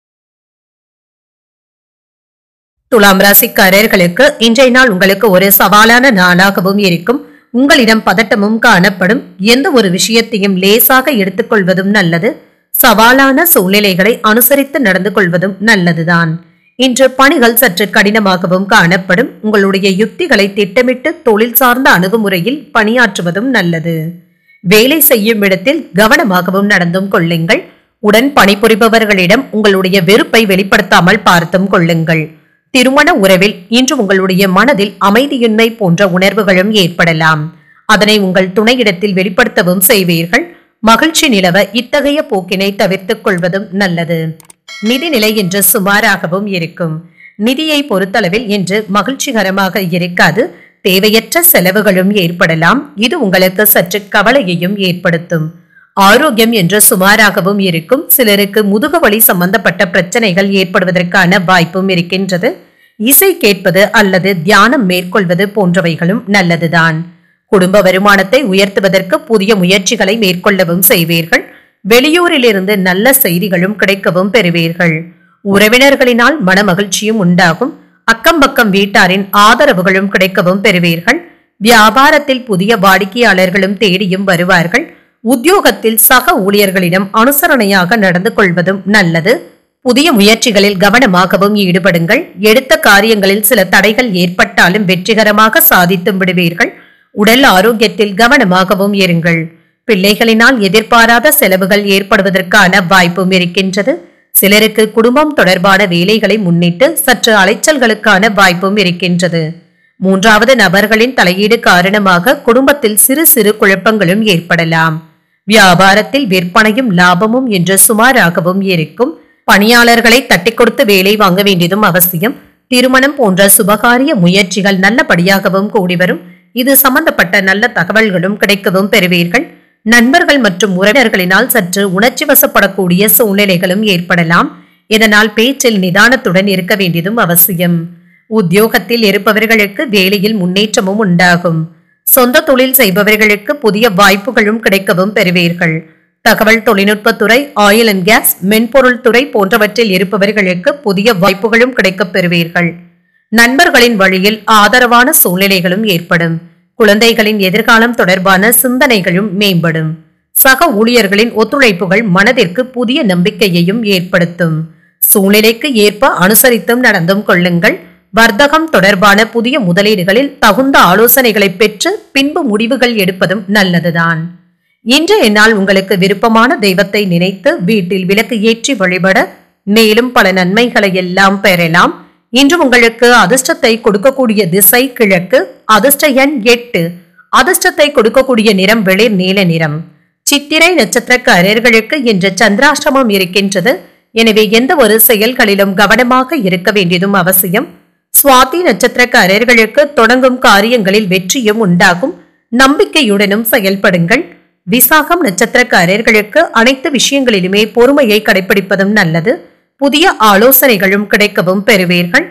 துலாம் ராசிக்காரர்களுக்கு இன்றைய நாள் உங்களுக்கு ஒரு சவாலான நாளாகவும் இருக்கும் உங்களிடம் பதட்டமும் காணப்படும் எந்த ஒரு விஷயத்தையும் லேசாக எடுத்துக்கொள்வதும் நல்லது சவாலான சூழ்நிலைகளை அனுசரித்து நடந்து கொள்வதும் நல்லதுதான் இன்று பணிகள் சற்று கடினமாகவும் காணப்படும் உங்களுடைய யுக்திகளை திட்டமிட்டு தொழில் சார்ந்த அணுகுமுறையில் பணியாற்றுவதும் நல்லது வேலை செய்யும் இடத்தில் கவனமாகவும் நடந்தும் கொள்ளுங்கள் உடன் பணிபுரிபவர்களிடம் உங்களுடைய வெறுப்பை வெளிப்படுத்தாமல் பார்த்தும் கொள்ளுங்கள் திருமண உறவில் இன்று உங்களுடைய மனதில் அமைதியின்மை போன்ற உணர்வுகளும் ஏற்படலாம் அதனை உங்கள் துணையிடத்தில் வெளிப்படுத்தவும் செய்வீர்கள் மகிழ்ச்சி நிலவ இத்தகைய போக்கினை தவிர்த்துக் கொள்வதும் நல்லது நிதிநிலை இன்று சுமாராகவும் இருக்கும் நிதியை பொறுத்தளவில் இன்று மகிழ்ச்சிகரமாக இருக்காது தேவையற்ற செலவுகளும் ஏற்படலாம் இது உங்களுக்கு சற்று கவலையையும் ஏற்படுத்தும் ஆரோக்கியம் என்று சுமாராகவும் இருக்கும் சிலருக்கு முதுகுவலி சம்பந்தப்பட்ட பிரச்சனைகள் ஏற்படுவதற்கான வாய்ப்பும் இருக்கின்றது இசை கேட்பது அல்லது தியானம் மேற்கொள்வது போன்றவைகளும் நல்லதுதான் குடும்ப வருமானத்தை உயர்த்துவதற்கு புதிய முயற்சிகளை மேற்கொள்ளவும் செய்வீர்கள் வெளியூரிலிருந்து நல்ல செய்திகளும் கிடைக்கவும் பெறுவீர்கள் உறவினர்களினால் மனமகிழ்ச்சியும் உண்டாகும் அக்கம் பக்கம் வீட்டாரின் ஆதரவுகளும் கிடைக்கவும் பெறுவீர்கள் வியாபாரத்தில் புதிய வாடிக்கையாளர்களும் தேடியும் வருவார்கள் உத்தியோகத்தில் சக ஊழியர்களிடம் அனுசரணையாக நடந்து கொள்வதும் நல்லது புதிய முயற்சிகளில் கவனமாகவும் ஈடுபடுங்கள் எடுத்த காரியங்களில் சில தடைகள் ஏற்பட்டாலும் வெற்றிகரமாக சாதித்தும் விடுவீர்கள் உடல் ஆரோக்கியத்தில் கவனமாகவும் இருங்கள் பிள்ளைகளினால் எதிர்பாராத செலவுகள் ஏற்படுவதற்கான வாய்ப்பும் இருக்கின்றது சிலருக்கு குடும்பம் தொடர்பான வேலைகளை முன்னிட்டு சற்று அலைச்சல்களுக்கான வாய்ப்பும் இருக்கின்றது மூன்றாவது நபர்களின் தலையீடு காரணமாக குடும்பத்தில் சிறு சிறு குழப்பங்களும் ஏற்படலாம் வியாபாரத்தில் விற்பனையும் லாபமும் என்று சுமாராகவும் இருக்கும் பணியாளர்களை தட்டி கொடுத்து வேலை வாங்க வேண்டியதும் அவசியம் திருமணம் போன்ற சுபகாரிய முயற்சிகள் நல்லபடியாகவும் கூடி வரும் இது சம்பந்தப்பட்ட நல்ல தகவல்களும் கிடைக்கவும் பெறுவீர்கள் நண்பர்கள் மற்றும் உறவினர்களினால் சற்று உணர்ச்சி வசப்படக்கூடிய சூழ்நிலைகளும் ஏற்படலாம் இதனால் பேச்சில் நிதானத்துடன் இருக்க வேண்டியதும் அவசியம் உத்தியோகத்தில் இருப்பவர்களுக்கு வேலையில் முன்னேற்றமும் உண்டாகும் சொந்த தொழில் செய்பவர்களுக்கு புதிய வாய்ப்புகளும் கிடைக்கவும் பெறுவீர்கள் தகவல் தொழில்நுட்பத்துறை ஆயில் அண்ட் கேஸ் மென்பொருள் துறை போன்றவற்றில் இருப்பவர்களுக்கு புதிய வாய்ப்புகளும் கிடைக்கப் பெறுவீர்கள் நண்பர்களின் வழியில் ஆதரவான சூழ்நிலைகளும் ஏற்படும் குழந்தைகளின் எதிர்காலம் தொடர்பான சிந்தனைகளும் மேம்படும் சக ஊழியர்களின் ஒத்துழைப்புகள் மனதிற்கு புதிய நம்பிக்கையையும் ஏற்படுத்தும் சூழ்நிலைக்கு ஏற்ப அனுசரித்தும் நடந்தும் கொள்ளுங்கள் வர்த்தகம் தொடர்பான புதிய முதலீடுகளில் தகுந்த ஆலோசனைகளை பெற்று பின்பு முடிவுகள் எடுப்பதும் நல்லதுதான் இன்றைய நாள் உங்களுக்கு விருப்பமான தெய்வத்தை நினைத்து வீட்டில் விளக்கு ஏற்றி வழிபட மேலும் பல நன்மைகளை எல்லாம் பெறலாம் இன்று உங்களுக்கு அதிர்ஷ்டத்தை கொடுக்கக்கூடிய திசை கிழக்கு அதிர்ஷ்ட எண் எட்டு அதிர்ஷ்டத்தை கொடுக்கக்கூடிய நிறம் வெளிர் நீல நிறம் சித்திரை நட்சத்திரக்காரர்களுக்கு இன்று சந்திராஷ்டமம் இருக்கின்றது எனவே எந்த ஒரு செயல்களிலும் கவனமாக இருக்க வேண்டியதும் அவசியம் சுவாதி நட்சத்திரக்காரர்களுக்கு தொடங்கும் காரியங்களில் வெற்றியும் உண்டாகும் நம்பிக்கையுடனும் செயல்படுங்கள் விசாகம் நட்சத்திரக்காரர்களுக்கு அனைத்து விஷயங்களிலுமே பொறுமையை கடைபிடிப்பதும் நல்லது புதிய ஆலோசனைகளும் கிடைக்கவும் பெறுவீர்கள்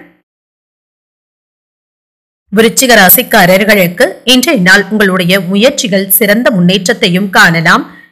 விருச்சிக ராசிக்காரர்களுக்கு இன்றைய நாள் உங்களுடைய முயற்சிகள் சிறந்த முன்னேற்றத்தையும் காணலாம்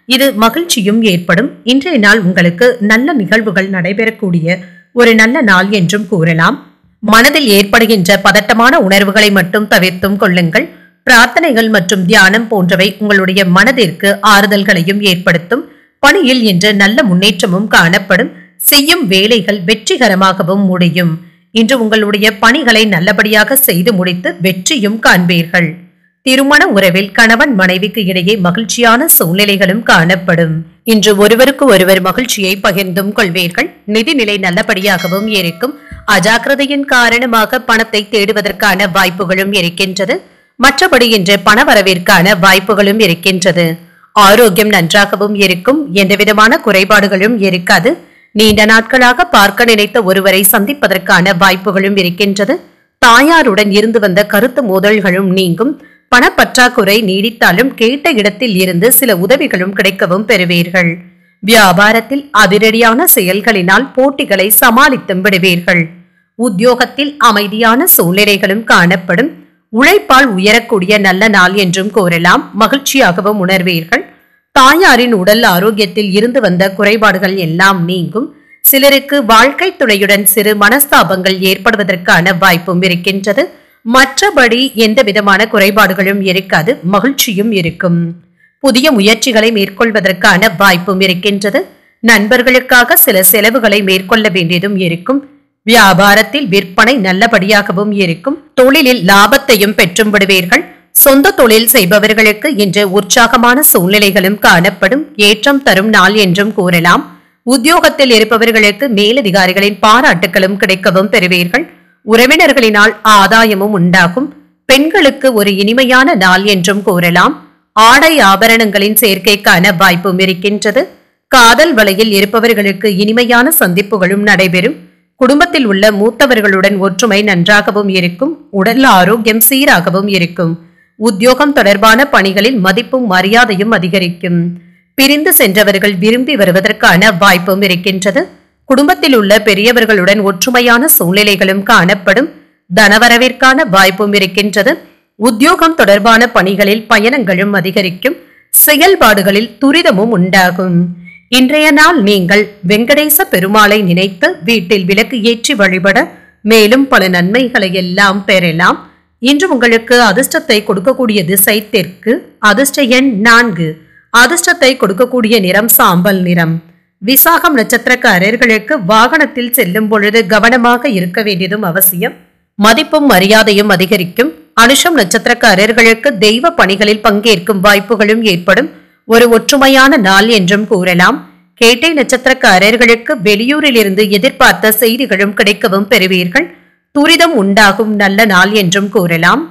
இது மகிழ்ச்சியும் ஏற்படும் இன்றைய நாள் உங்களுக்கு நல்ல நிகழ்வுகள் நடைபெறக்கூடிய ஒரு நல்ல நாள் என்றும் கூறலாம் மனதில் ஏற்படுகின்ற பதட்டமான உணர்வுகளை மட்டும் தவிர்த்தும் கொள்ளுங்கள் பிரார்த்தனைகள் மற்றும் தியானம் போன்றவை உங்களுடைய மனதிற்கு ஆறுதல்களையும் ஏற்படுத்தும் பணியில் இன்று நல்ல முன்னேற்றமும் காணப்படும் செய்யும் வேலைகள் வெற்றிகரமாகவும் முடியும் இன்று உங்களுடைய பணிகளை நல்லபடியாக செய்து முடித்து வெற்றியும் காண்பீர்கள் திருமண உறவில் கணவன் மனைவிக்கு இடையே மகிழ்ச்சியான சூழ்நிலைகளும் காணப்படும் இன்று ஒருவருக்கு ஒருவர் மகிழ்ச்சியை பகிர்ந்தும் கொள்வீர்கள் நிதிநிலை நல்லபடியாகவும் இருக்கும் அஜாக்கிரதையின் காரணமாக பணத்தை தேடுவதற்கான வாய்ப்புகளும் இருக்கின்றது மற்றபடி இன்று பணவரவிற்கான வாய்ப்புகளும் இருக்கின்றது ஆரோக்கியம் நன்றாகவும் இருக்கும் எந்தவிதமான குறைபாடுகளும் இருக்காது நீண்ட நாட்களாக பார்க்க நினைத்த ஒருவரை சந்திப்பதற்கான வாய்ப்புகளும் இருக்கின்றது தாயாருடன் இருந்து வந்த கருத்து மோதல்களும் நீங்கும் பணப்பற்றாக்குறை நீடித்தாலும் கேட்ட இடத்தில் இருந்து சில உதவிகளும் கிடைக்கவும் பெறுவீர்கள் வியாபாரத்தில் அதிரடியான செயல்களினால் போட்டிகளை சமாளித்தும் விடுவீர்கள் உத்தியோகத்தில் அமைதியான சூழ்நிலைகளும் காணப்படும் உழைப்பால் உயரக்கூடிய நல்ல நாள் என்றும் கூறலாம் மகிழ்ச்சியாகவும் உணர்வீர்கள் தாயாரின் உடல் ஆரோக்கியத்தில் இருந்து வந்த குறைபாடுகள் எல்லாம் நீங்கும் சிலருக்கு வாழ்க்கை துணையுடன் சிறு மனஸ்தாபங்கள் ஏற்படுவதற்கான வாய்ப்பும் இருக்கின்றது மற்றபடி எந்த விதமான குறைபாடுகளும் இருக்காது மகிழ்ச்சியும் இருக்கும் புதிய முயற்சிகளை மேற்கொள்வதற்கான வாய்ப்பும் இருக்கின்றது நண்பர்களுக்காக சில செலவுகளை மேற்கொள்ள வேண்டியதும் இருக்கும் வியாபாரத்தில் விற்பனை நல்லபடியாகவும் இருக்கும் தொழிலில் லாபத்தையும் பெற்றும் விடுவீர்கள் சொந்த தொழில் செய்பவர்களுக்கு இன்று உற்சாகமான சூழ்நிலைகளும் காணப்படும் ஏற்றம் தரும் நாள் என்றும் கூறலாம் உத்தியோகத்தில் இருப்பவர்களுக்கு மேலதிகாரிகளின் பாராட்டுகளும் கிடைக்கவும் பெறுவீர்கள் உறவினர்களினால் ஆதாயமும் உண்டாகும் பெண்களுக்கு ஒரு இனிமையான நாள் என்றும் கூறலாம் ஆடை ஆபரணங்களின் சேர்க்கைக்கான வாய்ப்பும் இருக்கின்றது காதல் வலையில் இருப்பவர்களுக்கு இனிமையான சந்திப்புகளும் நடைபெறும் குடும்பத்தில் உள்ள மூத்தவர்களுடன் ஒற்றுமை நன்றாகவும் இருக்கும் உடல் ஆரோக்கியம் சீராகவும் இருக்கும் உத்தியோகம் தொடர்பான பணிகளில் மதிப்பும் மரியாதையும் அதிகரிக்கும் பிரிந்து சென்றவர்கள் விரும்பி வருவதற்கான வாய்ப்பும் இருக்கின்றது குடும்பத்தில் உள்ள பெரியவர்களுடன் ஒற்றுமையான சூழ்நிலைகளும் காணப்படும் தனவரவிற்கான வாய்ப்பும் இருக்கின்றது உத்தியோகம் தொடர்பான பணிகளில் பயணங்களும் அதிகரிக்கும் செயல்பாடுகளில் துரிதமும் உண்டாகும் இன்றைய நாள் நீங்கள் வெங்கடேச பெருமாளை நினைத்து வீட்டில் விளக்கு ஏற்றி வழிபட மேலும் பல நன்மைகளை எல்லாம் பெறலாம் இன்று உங்களுக்கு அதிர்ஷ்டத்தை கொடுக்கக்கூடிய திசை தெற்கு அதிர்ஷ்ட எண் நான்கு அதிர்ஷ்டத்தை கொடுக்கக்கூடிய நிறம் சாம்பல் நிறம் விசாகம் நட்சத்திரக்காரர்களுக்கு வாகனத்தில் செல்லும் பொழுது கவனமாக இருக்க வேண்டியதும் அவசியம் மதிப்பும் மரியாதையும் அதிகரிக்கும் அனுஷம் நட்சத்திரக்காரர்களுக்கு தெய்வ பணிகளில் பங்கேற்கும் வாய்ப்புகளும் ஏற்படும் ஒரு ஒற்றுமையான நாள் என்றும் கூறலாம் கேட்டை நட்சத்திரக்காரர்களுக்கு வெளியூரிலிருந்து எதிர்பார்த்த செய்திகளும் கிடைக்கவும் பெறுவீர்கள் துரிதம் உண்டாகும் நல்ல நாள் என்றும் கூறலாம்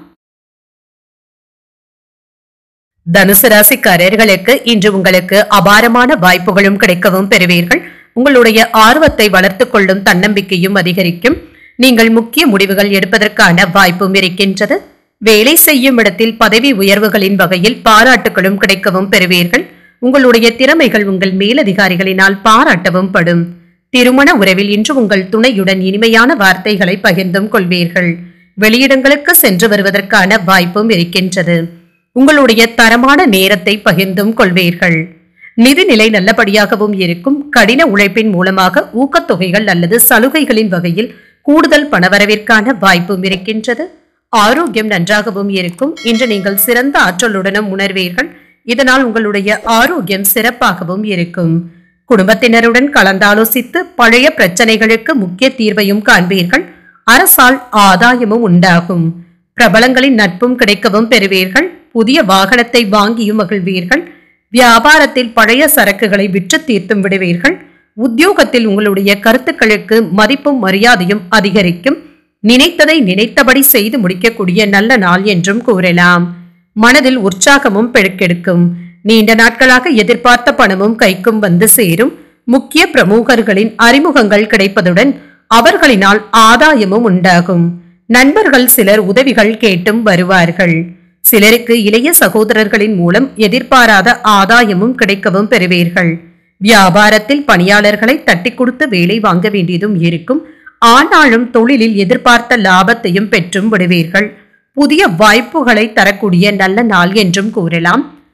தனுசு ராசிக்காரர்களுக்கு இன்று உங்களுக்கு அபாரமான வாய்ப்புகளும் கிடைக்கவும் பெறுவீர்கள் உங்களுடைய ஆர்வத்தை வளர்த்துக் கொள்ளும் தன்னம்பிக்கையும் அதிகரிக்கும் நீங்கள் முக்கிய முடிவுகள் எடுப்பதற்கான வாய்ப்பும் இருக்கின்றது வேலை செய்யும் இடத்தில் பதவி உயர்வுகளின் வகையில் பாராட்டுகளும் கிடைக்கவும் பெறுவீர்கள் உங்களுடைய திறமைகள் உங்கள் மேலதிகாரிகளினால் பாராட்டவும் படும் திருமண உறவில் இன்று உங்கள் துணையுடன் இனிமையான வார்த்தைகளை பகிர்ந்தும் கொள்வீர்கள் வெளியிடங்களுக்கு சென்று வருவதற்கான வாய்ப்பும் இருக்கின்றது உங்களுடைய தரமான நேரத்தை பகிர்ந்தும் கொள்வீர்கள் நிதிநிலை நல்லபடியாகவும் இருக்கும் கடின உழைப்பின் மூலமாக ஊக்கத்தொகைகள் அல்லது சலுகைகளின் வகையில் கூடுதல் பணவரவிற்கான வாய்ப்பும் இருக்கின்றது ஆரோக்கியம் நன்றாகவும் இருக்கும் இன்று நீங்கள் சிறந்த ஆற்றலுடனும் உணர்வீர்கள் இதனால் உங்களுடைய ஆரோக்கியம் சிறப்பாகவும் இருக்கும் குடும்பத்தினருடன் கலந்தாலோசித்து பழைய பிரச்சனைகளுக்கு முக்கிய தீர்வையும் காண்பீர்கள் அரசால் ஆதாயமும் உண்டாகும் பிரபலங்களின் நட்பும் கிடைக்கவும் பெறுவீர்கள் புதிய வாகனத்தை வாங்கியும் மகிழ்வீர்கள் வியாபாரத்தில் பழைய சரக்குகளை விற்று தீர்த்தும் விடுவீர்கள் உத்தியோகத்தில் உங்களுடைய கருத்துக்களுக்கு மதிப்பும் மரியாதையும் அதிகரிக்கும் நினைத்ததை நினைத்தபடி செய்து முடிக்கக்கூடிய நல்ல நாள் என்றும் கூறலாம் மனதில் உற்சாகமும் பெருக்கெடுக்கும் நீண்ட நாட்களாக எதிர்பார்த்த பணமும் கைக்கும் வந்து சேரும் முக்கிய பிரமுகர்களின் அறிமுகங்கள் கிடைப்பதுடன் அவர்களினால் ஆதாயமும் உண்டாகும் நண்பர்கள் சிலர் உதவிகள் கேட்டும் வருவார்கள் சிலருக்கு இளைய சகோதரர்களின் மூலம் எதிர்பாராத ஆதாயமும் கிடைக்கவும் பெறுவீர்கள் வியாபாரத்தில் பணியாளர்களை தட்டி கொடுத்து வேலை வாங்க வேண்டியதும் இருக்கும் ஆனாலும் தொழிலில் எதிர்பார்த்த லாபத்தையும் பெற்றும் விடுவீர்கள் புதிய வாய்ப்புகளை தரக்கூடிய நல்ல நாள் என்றும் கூறலாம்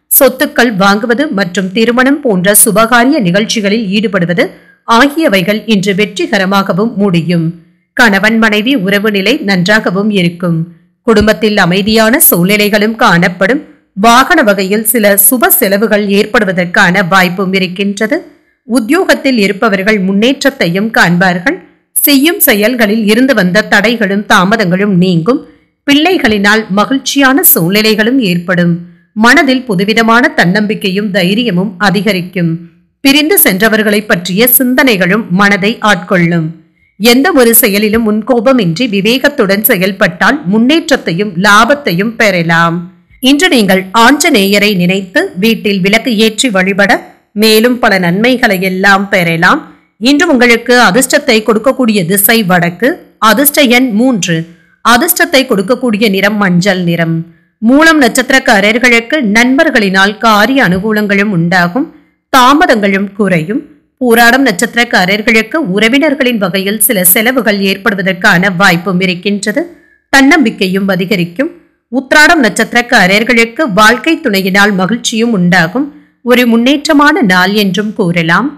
சொத்துக்கள் வாங்குவது மற்றும் திருமணம் போன்ற சுபகாரிய நிகழ்ச்சிகளில் ஈடுபடுவது ஆகியவைகள் இன்று வெற்றிகரமாகவும் முடியும் கணவன் மனைவி உறவு நிலை நன்றாகவும் இருக்கும் குடும்பத்தில் அமைதியான சூழ்நிலைகளும் காணப்படும் வாகன வகையில் சில சுப செலவுகள் ஏற்படுவதற்கான வாய்ப்பும் இருக்கின்றது உத்தியோகத்தில் இருப்பவர்கள் முன்னேற்றத்தையும் காண்பார்கள் செய்யும் செயல்களில் இருந்து வந்த தடைகளும் தாமதங்களும் நீங்கும் பிள்ளைகளினால் மகிழ்ச்சியான சூழ்நிலைகளும் ஏற்படும் மனதில் புதுவிதமான தன்னம்பிக்கையும் தைரியமும் அதிகரிக்கும் பிரிந்து சென்றவர்களை பற்றிய சிந்தனைகளும் மனதை ஆட்கொள்ளும் எந்த ஒரு செயலிலும் முன்கோபமின்றி விவேகத்துடன் செயல்பட்டால் முன்னேற்றத்தையும் லாபத்தையும் பெறலாம் இன்று நீங்கள் ஆஞ்சநேயரை நினைத்து வீட்டில் விளக்கு ஏற்றி வழிபட மேலும் பல நன்மைகளை எல்லாம் பெறலாம் இன்று உங்களுக்கு அதிர்ஷ்டத்தை கொடுக்கக்கூடிய திசை வடக்கு அதிர்ஷ்ட எண் மூன்று அதிர்ஷ்டத்தை கொடுக்கக்கூடிய நிறம் மஞ்சள் நிறம் மூலம் நட்சத்திரக்காரர்களுக்கு நண்பர்களினால் காரிய அனுகூலங்களும் உண்டாகும் தாமதங்களும் குறையும் பூராடம் நட்சத்திரக்காரர்களுக்கு உறவினர்களின் வகையில் சில செலவுகள் ஏற்படுவதற்கான வாய்ப்பும் இருக்கின்றது தன்னம்பிக்கையும் அதிகரிக்கும் உத்ராடம் நட்சத்திரக்காரர்களுக்கு வாழ்க்கை துணையினால் மகிழ்ச்சியும் உண்டாகும் ஒரு முன்னேற்றமான நாள் என்றும் கூறலாம்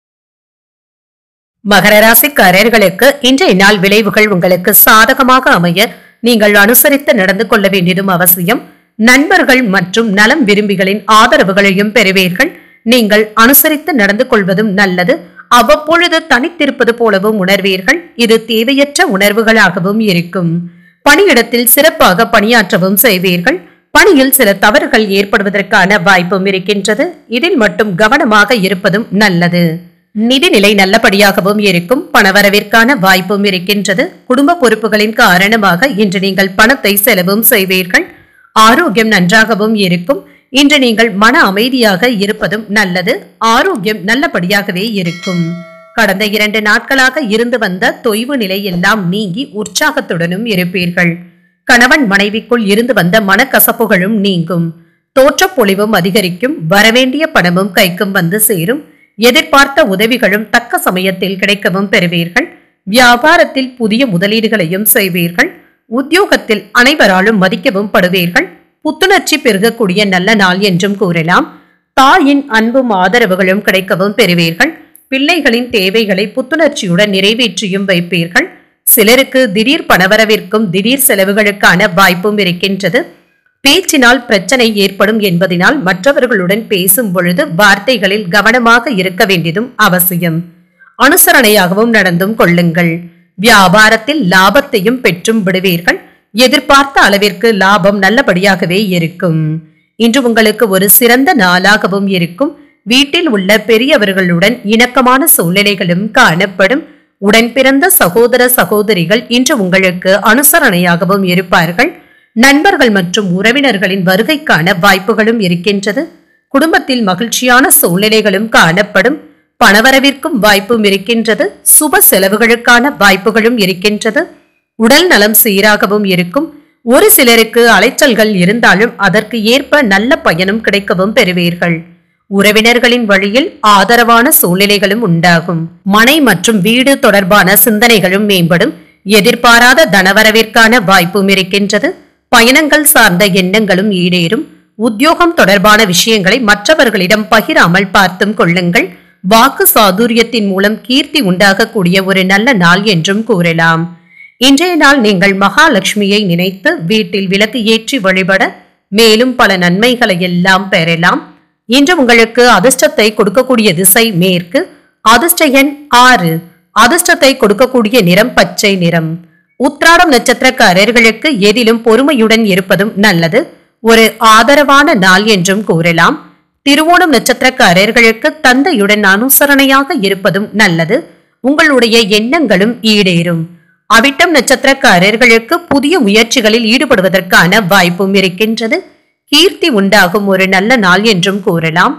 மகர ராசிக்காரர்களுக்கு இன்றைய நாள் விளைவுகள் உங்களுக்கு சாதகமாக அமைய நீங்கள் அனுசரித்து நடந்து கொள்ள வேண்டியதும் அவசியம் நண்பர்கள் மற்றும் நலம் விரும்பிகளின் ஆதரவுகளையும் பெறுவீர்கள் நீங்கள் அனுசரித்து நடந்து கொள்வதும் நல்லது அவ்வப்பொழுது தனித்திருப்பது போலவும் உணர்வீர்கள் இது தேவையற்ற உணர்வுகளாகவும் இருக்கும் பணியிடத்தில் சிறப்பாக பணியாற்றவும் செய்வீர்கள் பணியில் சில தவறுகள் ஏற்படுவதற்கான வாய்ப்பும் இருக்கின்றது இதில் மட்டும் கவனமாக இருப்பதும் நல்லது நிதிநிலை நல்லபடியாகவும் இருக்கும் பணவரவிற்கான வாய்ப்பும் இருக்கின்றது குடும்ப பொறுப்புகளின் காரணமாக இன்று நீங்கள் பணத்தை செலவும் செய்வீர்கள் ஆரோக்கியம் நன்றாகவும் இருக்கும் இன்று நீங்கள் மன அமைதியாக இருப்பதும் நல்லது ஆரோக்கியம் நல்லபடியாகவே இருக்கும் கடந்த இரண்டு நாட்களாக இருந்து வந்த தொய்வு நிலை எல்லாம் நீங்கி உற்சாகத்துடனும் இருப்பீர்கள் கணவன் மனைவிக்குள் இருந்து வந்த மனக்கசப்புகளும் நீங்கும் தோற்றப்பொழிவும் அதிகரிக்கும் வரவேண்டிய பணமும் கைக்கும் வந்து சேரும் எதிர்பார்த்த உதவிகளும் தக்க சமயத்தில் கிடைக்கவும் பெறுவீர்கள் வியாபாரத்தில் புதிய முதலீடுகளையும் செய்வீர்கள் உத்தியோகத்தில் அனைவராலும் மதிக்கவும் படுவீர்கள் புத்துணர்ச்சி பெருகக்கூடிய நல்ல நாள் என்றும் கூறலாம் தாயின் அன்பும் ஆதரவுகளும் கிடைக்கவும் பெறுவீர்கள் பிள்ளைகளின் தேவைகளை புத்துணர்ச்சியுடன் நிறைவேற்றியும் வைப்பீர்கள் சிலருக்கு திடீர் பணவரவிற்கும் திடீர் செலவுகளுக்கான வாய்ப்பும் இருக்கின்றது பேச்சினால் பிரச்சனை ஏற்படும் என்பதனால் மற்றவர்களுடன் பேசும் பொழுது வார்த்தைகளில் கவனமாக இருக்க வேண்டியதும் அவசியம் அனுசரணையாகவும் நடந்தும் கொள்ளுங்கள் வியாபாரத்தில் லாபத்தையும் பெற்றும் விடுவீர்கள் எதிர்பார்த்த அளவிற்கு லாபம் நல்லபடியாகவே இருக்கும் இன்று உங்களுக்கு ஒரு சிறந்த நாளாகவும் இருக்கும் வீட்டில் உள்ள பெரியவர்களுடன் இணக்கமான சூழ்நிலைகளும் காணப்படும் உடன் பிறந்த சகோதர சகோதரிகள் இன்று உங்களுக்கு அனுசரணையாகவும் இருப்பார்கள் நண்பர்கள் மற்றும் உறவினர்களின் வருகைக்கான வாய்ப்புகளும் இருக்கின்றது குடும்பத்தில் மகிழ்ச்சியான சூழ்நிலைகளும் காணப்படும் பணவரவிற்கும் வாய்ப்பும் இருக்கின்றது சுப செலவுகளுக்கான வாய்ப்புகளும் இருக்கின்றது உடல் நலம் சீராகவும் இருக்கும் ஒரு சிலருக்கு அலைச்சல்கள் இருந்தாலும் அதற்கு ஏற்ப நல்ல பயனும் கிடைக்கவும் பெறுவீர்கள் உறவினர்களின் வழியில் ஆதரவான சூழ்நிலைகளும் உண்டாகும் மனை மற்றும் வீடு தொடர்பான சிந்தனைகளும் மேம்படும் எதிர்பாராத தனவரவிற்கான வாய்ப்பும் இருக்கின்றது பயணங்கள் சார்ந்த எண்ணங்களும் ஈடேறும் உத்தியோகம் தொடர்பான விஷயங்களை மற்றவர்களிடம் பகிராமல் பார்த்தும் கொள்ளுங்கள் வாக்கு சாதுரியத்தின் மூலம் கீர்த்தி உண்டாகக்கூடிய ஒரு நல்ல நாள் என்றும் கூறலாம் இன்றைய நாள் நீங்கள் மகாலட்சுமியை நினைத்து வீட்டில் விளக்கு ஏற்றி வழிபட மேலும் பல நன்மைகளை எல்லாம் பெறலாம் இன்று உங்களுக்கு அதிர்ஷ்டத்தை கொடுக்கக்கூடிய திசை மேற்கு அதிர்ஷ்ட எண் ஆறு அதிர்ஷ்டத்தை கொடுக்கக்கூடிய நிறம் பச்சை நிறம் உத்ராடம் நட்சத்திரக்காரர்களுக்கு எதிலும் பொறுமையுடன் இருப்பதும் நல்லது ஒரு ஆதரவான நாள் என்றும் கூறலாம் திருவோணம் நட்சத்திரக்காரர்களுக்கு தந்தையுடன் அனுசரணையாக இருப்பதும் நல்லது உங்களுடைய எண்ணங்களும் ஈடேறும் அவிட்டம் நட்சத்திரக்காரர்களுக்கு புதிய முயற்சிகளில் ஈடுபடுவதற்கான வாய்ப்பும் இருக்கின்றது கீர்த்தி உண்டாகும் ஒரு நல்ல நாள் என்றும் கூறலாம்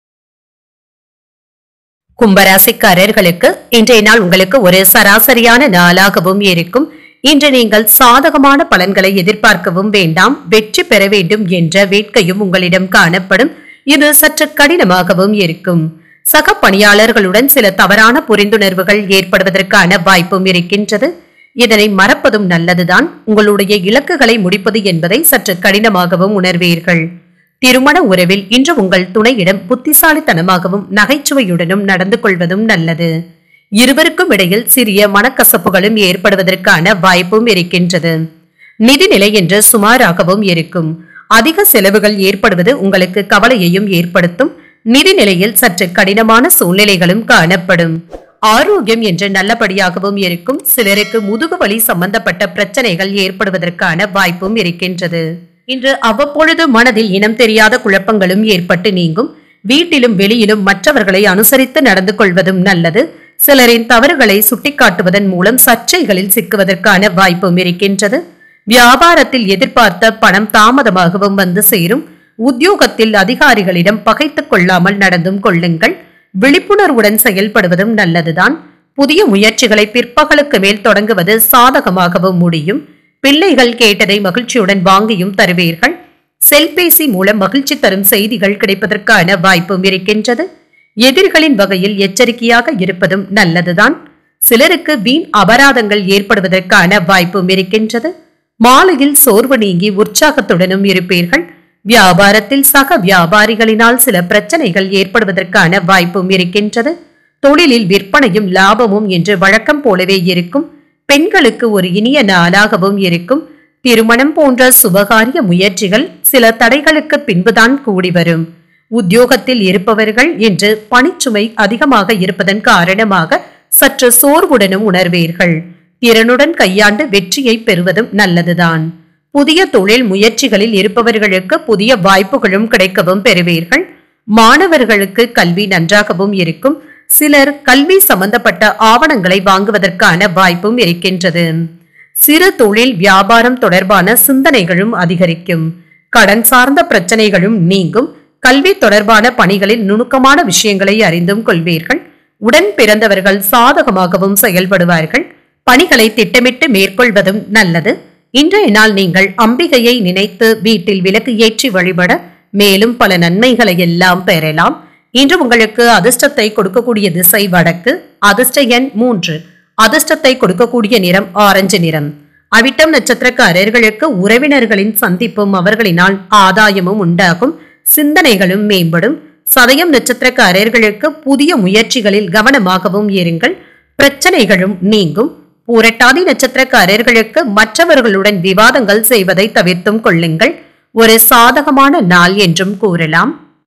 கும்பராசிக்காரர்களுக்கு இன்றைய நாள் உங்களுக்கு ஒரு சராசரியான நாளாகவும் இருக்கும் இன்று நீங்கள் சாதகமான பலன்களை எதிர்பார்க்கவும் வேண்டாம் வெற்றி பெற வேண்டும் என்ற வேட்கையும் உங்களிடம் காணப்படும் இது சற்று கடினமாகவும் இருக்கும் சக பணியாளர்களுடன் சில தவறான புரிந்துணர்வுகள் ஏற்படுவதற்கான வாய்ப்பும் இருக்கின்றது இதனை மறப்பதும் நல்லதுதான் உங்களுடைய இலக்குகளை முடிப்பது என்பதை சற்று கடினமாகவும் உணர்வீர்கள் திருமண உறவில் இன்று உங்கள் துணையிடம் புத்திசாலித்தனமாகவும் நகைச்சுவையுடனும் நடந்து கொள்வதும் நல்லது இருவருக்கும் இடையில் சிறிய மனக்கசப்புகளும் ஏற்படுவதற்கான வாய்ப்பும் இருக்கின்றது நிதிநிலை என்று சுமாராகவும் இருக்கும் அதிக செலவுகள் ஏற்படுவது உங்களுக்கு கவலையையும் ஏற்படுத்தும் நிதிநிலையில் சற்று கடினமான சூழ்நிலைகளும் காணப்படும் ஆரோக்கியம் என்று நல்லபடியாகவும் இருக்கும் சிலருக்கு முதுகு வலி சம்பந்தப்பட்ட பிரச்சனைகள் ஏற்படுவதற்கான வாய்ப்பும் இருக்கின்றது இன்று அவ்வப்பொழுது மனதில் இனம் தெரியாத குழப்பங்களும் ஏற்பட்டு நீங்கும் வீட்டிலும் வெளியிலும் மற்றவர்களை அனுசரித்து நடந்து கொள்வதும் நல்லது சிலரின் தவறுகளை சுட்டிக்காட்டுவதன் மூலம் சர்ச்சைகளில் சிக்குவதற்கான வாய்ப்பும் இருக்கின்றது வியாபாரத்தில் எதிர்பார்த்த பணம் தாமதமாகவும் வந்து சேரும் உத்தியோகத்தில் அதிகாரிகளிடம் பகைத்துக் கொள்ளாமல் நடந்தும் கொள்ளுங்கள் விழிப்புணர்வுடன் செயல்படுவதும் நல்லதுதான் புதிய முயற்சிகளை பிற்பகலுக்கு மேல் தொடங்குவது சாதகமாகவும் முடியும் பிள்ளைகள் கேட்டதை மகிழ்ச்சியுடன் வாங்கியும் தருவீர்கள் செல்பேசி மூலம் மகிழ்ச்சி தரும் செய்திகள் கிடைப்பதற்கான வாய்ப்பும் இருக்கின்றது எதிரிகளின் வகையில் எச்சரிக்கையாக இருப்பதும் நல்லதுதான் சிலருக்கு வீண் அபராதங்கள் ஏற்படுவதற்கான வாய்ப்பும் இருக்கின்றது மாலையில் சோர்வு நீங்கி உற்சாகத்துடனும் இருப்பீர்கள் வியாபாரத்தில் சக வியாபாரிகளினால் சில பிரச்சனைகள் ஏற்படுவதற்கான வாய்ப்பும் இருக்கின்றது தொழிலில் விற்பனையும் லாபமும் என்று வழக்கம் போலவே இருக்கும் பெண்களுக்கு ஒரு இனிய நாளாகவும் இருக்கும் திருமணம் போன்ற சுபகாரிய முயற்சிகள் சில தடைகளுக்கு பின்புதான் கூடி வரும் உத்தியோகத்தில் இருப்பவர்கள் என்று பணிச்சுமை அதிகமாக இருப்பதன் காரணமாக சற்று சோர்வுடனும் உணர்வீர்கள் திறனுடன் கையாண்டு வெற்றியை பெறுவதும் நல்லதுதான் புதிய தொழில் முயற்சிகளில் இருப்பவர்களுக்கு புதிய வாய்ப்புகளும் கிடைக்கவும் பெறுவீர்கள் மாணவர்களுக்கு கல்வி நன்றாகவும் இருக்கும் சிலர் கல்வி சம்பந்தப்பட்ட ஆவணங்களை வாங்குவதற்கான வாய்ப்பும் இருக்கின்றது சிறு தொழில் வியாபாரம் தொடர்பான சிந்தனைகளும் அதிகரிக்கும் கடன் சார்ந்த பிரச்சனைகளும் நீங்கும் கல்வி தொடர்பான பணிகளில் நுணுக்கமான விஷயங்களை அறிந்தும் கொள்வீர்கள் உடன் பிறந்தவர்கள் சாதகமாகவும் செயல்படுவார்கள் பணிகளை திட்டமிட்டு மேற்கொள்வதும் நல்லது இன்றைய நாள் நீங்கள் அம்பிகையை நினைத்து வீட்டில் விளக்கு ஏற்றி வழிபட மேலும் பல நன்மைகளை எல்லாம் பெறலாம் இன்று உங்களுக்கு அதிர்ஷ்டத்தை கொடுக்கக்கூடிய திசை வடக்கு அதிர்ஷ்ட எண் மூன்று அதிர்ஷ்டத்தை கொடுக்கக்கூடிய நிறம் ஆரஞ்சு நிறம் அவிட்டம் நட்சத்திரக்காரர்களுக்கு உறவினர்களின் சந்திப்பும் அவர்களினால் ஆதாயமும் உண்டாகும் சிந்தனைகளும் மேம்படும் சதயம் நட்சத்திரக்காரர்களுக்கு புதிய முயற்சிகளில் கவனமாகவும் இருங்கள் பிரச்சனைகளும் நீங்கும் பூரட்டாதி நட்சத்திரக்காரர்களுக்கு மற்றவர்களுடன் விவாதங்கள் செய்வதை தவிர்த்தும் கொள்ளுங்கள் ஒரு சாதகமான நாள் என்றும் கூறலாம்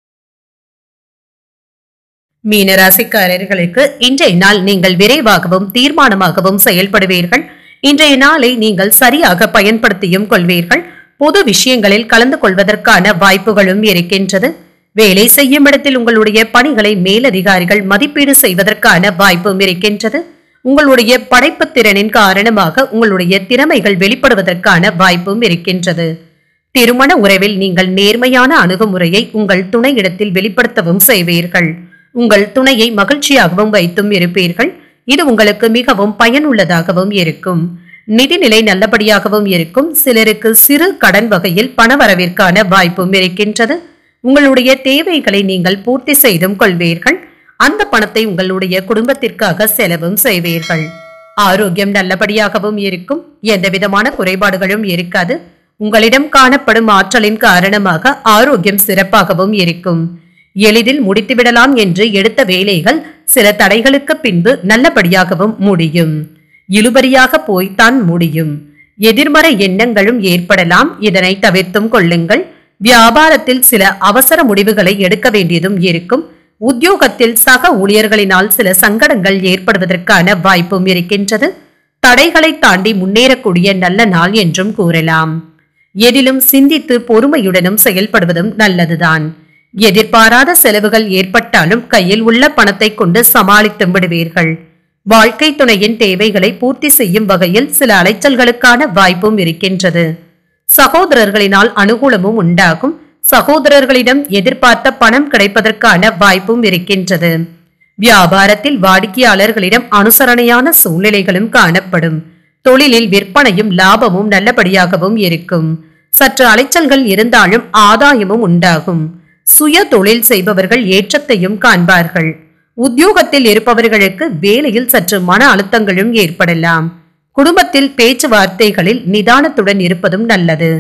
மீனராசிக்காரர்களுக்கு இன்றைய நாள் நீங்கள் விரைவாகவும் தீர்மானமாகவும் செயல்படுவீர்கள் இன்றைய நாளை நீங்கள் சரியாக பயன்படுத்தியும் கொள்வீர்கள் பொது விஷயங்களில் கலந்து கொள்வதற்கான வாய்ப்புகளும் இருக்கின்றது வேலை செய்யும் இடத்தில் உங்களுடைய பணிகளை மேலதிகாரிகள் மதிப்பீடு செய்வதற்கான வாய்ப்பும் இருக்கின்றது உங்களுடைய படைப்புத் திறனின் காரணமாக உங்களுடைய திறமைகள் வெளிப்படுவதற்கான வாய்ப்பும் இருக்கின்றது திருமண உறவில் நீங்கள் நேர்மையான அணுகுமுறையை உங்கள் துணையிடத்தில் வெளிப்படுத்தவும் செய்வீர்கள் உங்கள் துணையை மகிழ்ச்சியாகவும் வைத்தும் இருப்பீர்கள் இது உங்களுக்கு மிகவும் பயனுள்ளதாகவும் இருக்கும் நிதிநிலை நல்லபடியாகவும் இருக்கும் சிலருக்கு சிறு கடன் வகையில் பணவரவிற்கான வாய்ப்பும் இருக்கின்றது உங்களுடைய தேவைகளை நீங்கள் பூர்த்தி செய்தும் கொள்வீர்கள் அந்த பணத்தை உங்களுடைய குடும்பத்திற்காக செலவும் செய்வீர்கள் ஆரோக்கியம் நல்லபடியாகவும் இருக்கும் எந்த விதமான குறைபாடுகளும் இருக்காது உங்களிடம் காணப்படும் ஆற்றலின் காரணமாக ஆரோக்கியம் சிறப்பாகவும் இருக்கும் எளிதில் முடித்துவிடலாம் என்று எடுத்த வேலைகள் சில தடைகளுக்கு பின்பு நல்லபடியாகவும் முடியும் இழுபறியாக போய்த்தான் முடியும் எதிர்மறை எண்ணங்களும் ஏற்படலாம் இதனை தவிர்த்தும் கொள்ளுங்கள் வியாபாரத்தில் சில அவசர முடிவுகளை எடுக்க வேண்டியதும் இருக்கும் உத்தியோகத்தில் சக ஊழியர்களினால் சில சங்கடங்கள் ஏற்படுவதற்கான வாய்ப்பும் இருக்கின்றது தடைகளை தாண்டி முன்னேறக்கூடிய நல்ல நாள் என்றும் கூறலாம் எதிலும் சிந்தித்து பொறுமையுடனும் செயல்படுவதும் நல்லதுதான் எதிர்பாராத செலவுகள் ஏற்பட்டாலும் கையில் உள்ள பணத்தை கொண்டு சமாளித்து விடுவீர்கள் வாழ்க்கை துணையின் தேவைகளை பூர்த்தி செய்யும் வகையில் சில அலைச்சல்களுக்கான வாய்ப்பும் இருக்கின்றது சகோதரர்களினால் அனுகூலமும் உண்டாகும் சகோதரர்களிடம் எதிர்பார்த்த பணம் கிடைப்பதற்கான வாய்ப்பும் இருக்கின்றது வியாபாரத்தில் வாடிக்கையாளர்களிடம் அனுசரணையான சூழ்நிலைகளும் காணப்படும் தொழிலில் விற்பனையும் லாபமும் நல்லபடியாகவும் இருக்கும் சற்று அலைச்சல்கள் இருந்தாலும் ஆதாயமும் உண்டாகும் சுய தொழில் செய்பவர்கள் ஏற்றத்தையும் காண்பார்கள் உத்தியோகத்தில் இருப்பவர்களுக்கு வேலையில் சற்று மன அழுத்தங்களும் ஏற்படலாம் குடும்பத்தில் பேச்சுவார்த்தைகளில் நிதானத்துடன் இருப்பதும் நல்லது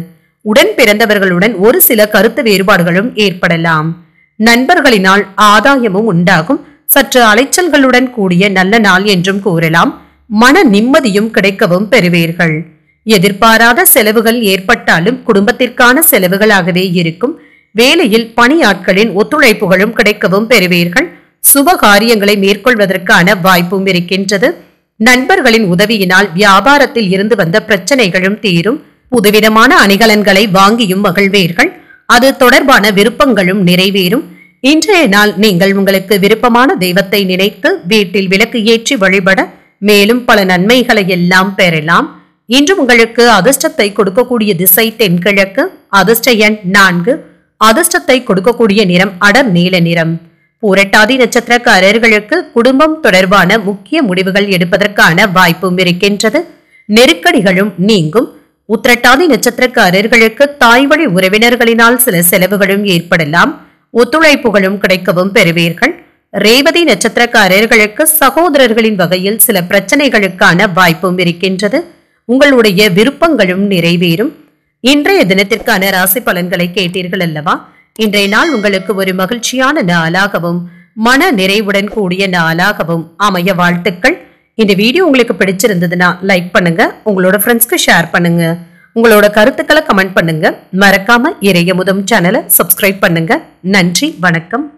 உடன் பிறந்தவர்களுடன் ஒரு சில கருத்து வேறுபாடுகளும் ஏற்படலாம் நண்பர்களினால் ஆதாயமும் உண்டாகும் சற்று அலைச்சல்களுடன் கூடிய நல்ல நாள் என்றும் கூறலாம் மன நிம்மதியும் கிடைக்கவும் பெறுவீர்கள் எதிர்பாராத செலவுகள் ஏற்பட்டாலும் குடும்பத்திற்கான செலவுகளாகவே இருக்கும் வேலையில் பணியாட்களின் ஒத்துழைப்புகளும் கிடைக்கவும் பெறுவீர்கள் சுப காரியங்களை மேற்கொள்வதற்கான வாய்ப்பும் இருக்கின்றது நண்பர்களின் உதவியினால் வியாபாரத்தில் இருந்து வந்த பிரச்சனைகளும் தீரும் புதுவிதமான அணிகலன்களை வாங்கியும் மகிழ்வீர்கள் அது தொடர்பான விருப்பங்களும் நிறைவேறும் இன்றைய நாள் நீங்கள் உங்களுக்கு விருப்பமான தெய்வத்தை நினைத்து வீட்டில் விளக்கு ஏற்றி வழிபட மேலும் பல நன்மைகளை எல்லாம் பெறலாம் இன்று உங்களுக்கு அதிர்ஷ்டத்தை கொடுக்கக்கூடிய திசை தென்கிழக்கு அதிர்ஷ்ட எண் நான்கு அதிர்ஷ்டத்தை கொடுக்கக்கூடிய நிறம் அடர் நீல நிறம் பூரட்டாதி நட்சத்திரக்காரர்களுக்கு குடும்பம் தொடர்பான முக்கிய முடிவுகள் எடுப்பதற்கான வாய்ப்பும் இருக்கின்றது நெருக்கடிகளும் நீங்கும் உத்திரட்டாதி நட்சத்திரக்காரர்களுக்கு தாய்வழி உறவினர்களினால் சில செலவுகளும் ஏற்படலாம் ஒத்துழைப்புகளும் கிடைக்கவும் பெறுவீர்கள் ரேவதி நட்சத்திரக்காரர்களுக்கு சகோதரர்களின் வகையில் சில பிரச்சனைகளுக்கான வாய்ப்பும் இருக்கின்றது உங்களுடைய விருப்பங்களும் நிறைவேறும் இன்றைய தினத்திற்கான ராசி பலன்களை கேட்டீர்கள் அல்லவா இன்றைய நாள் உங்களுக்கு ஒரு மகிழ்ச்சியான நாளாகவும் மன நிறைவுடன் கூடிய நாளாகவும் அமைய வாழ்த்துக்கள் இந்த வீடியோ உங்களுக்கு பிடிச்சிருந்ததுன்னா லைக் பண்ணுங்க உங்களோட ஃப்ரெண்ட்ஸ்க்கு ஷேர் பண்ணுங்க உங்களோட கருத்துக்களை கமெண்ட் பண்ணுங்க மறக்காம இறையமுதம் சேனலை சப்ஸ்கிரைப் பண்ணுங்க நன்றி வணக்கம்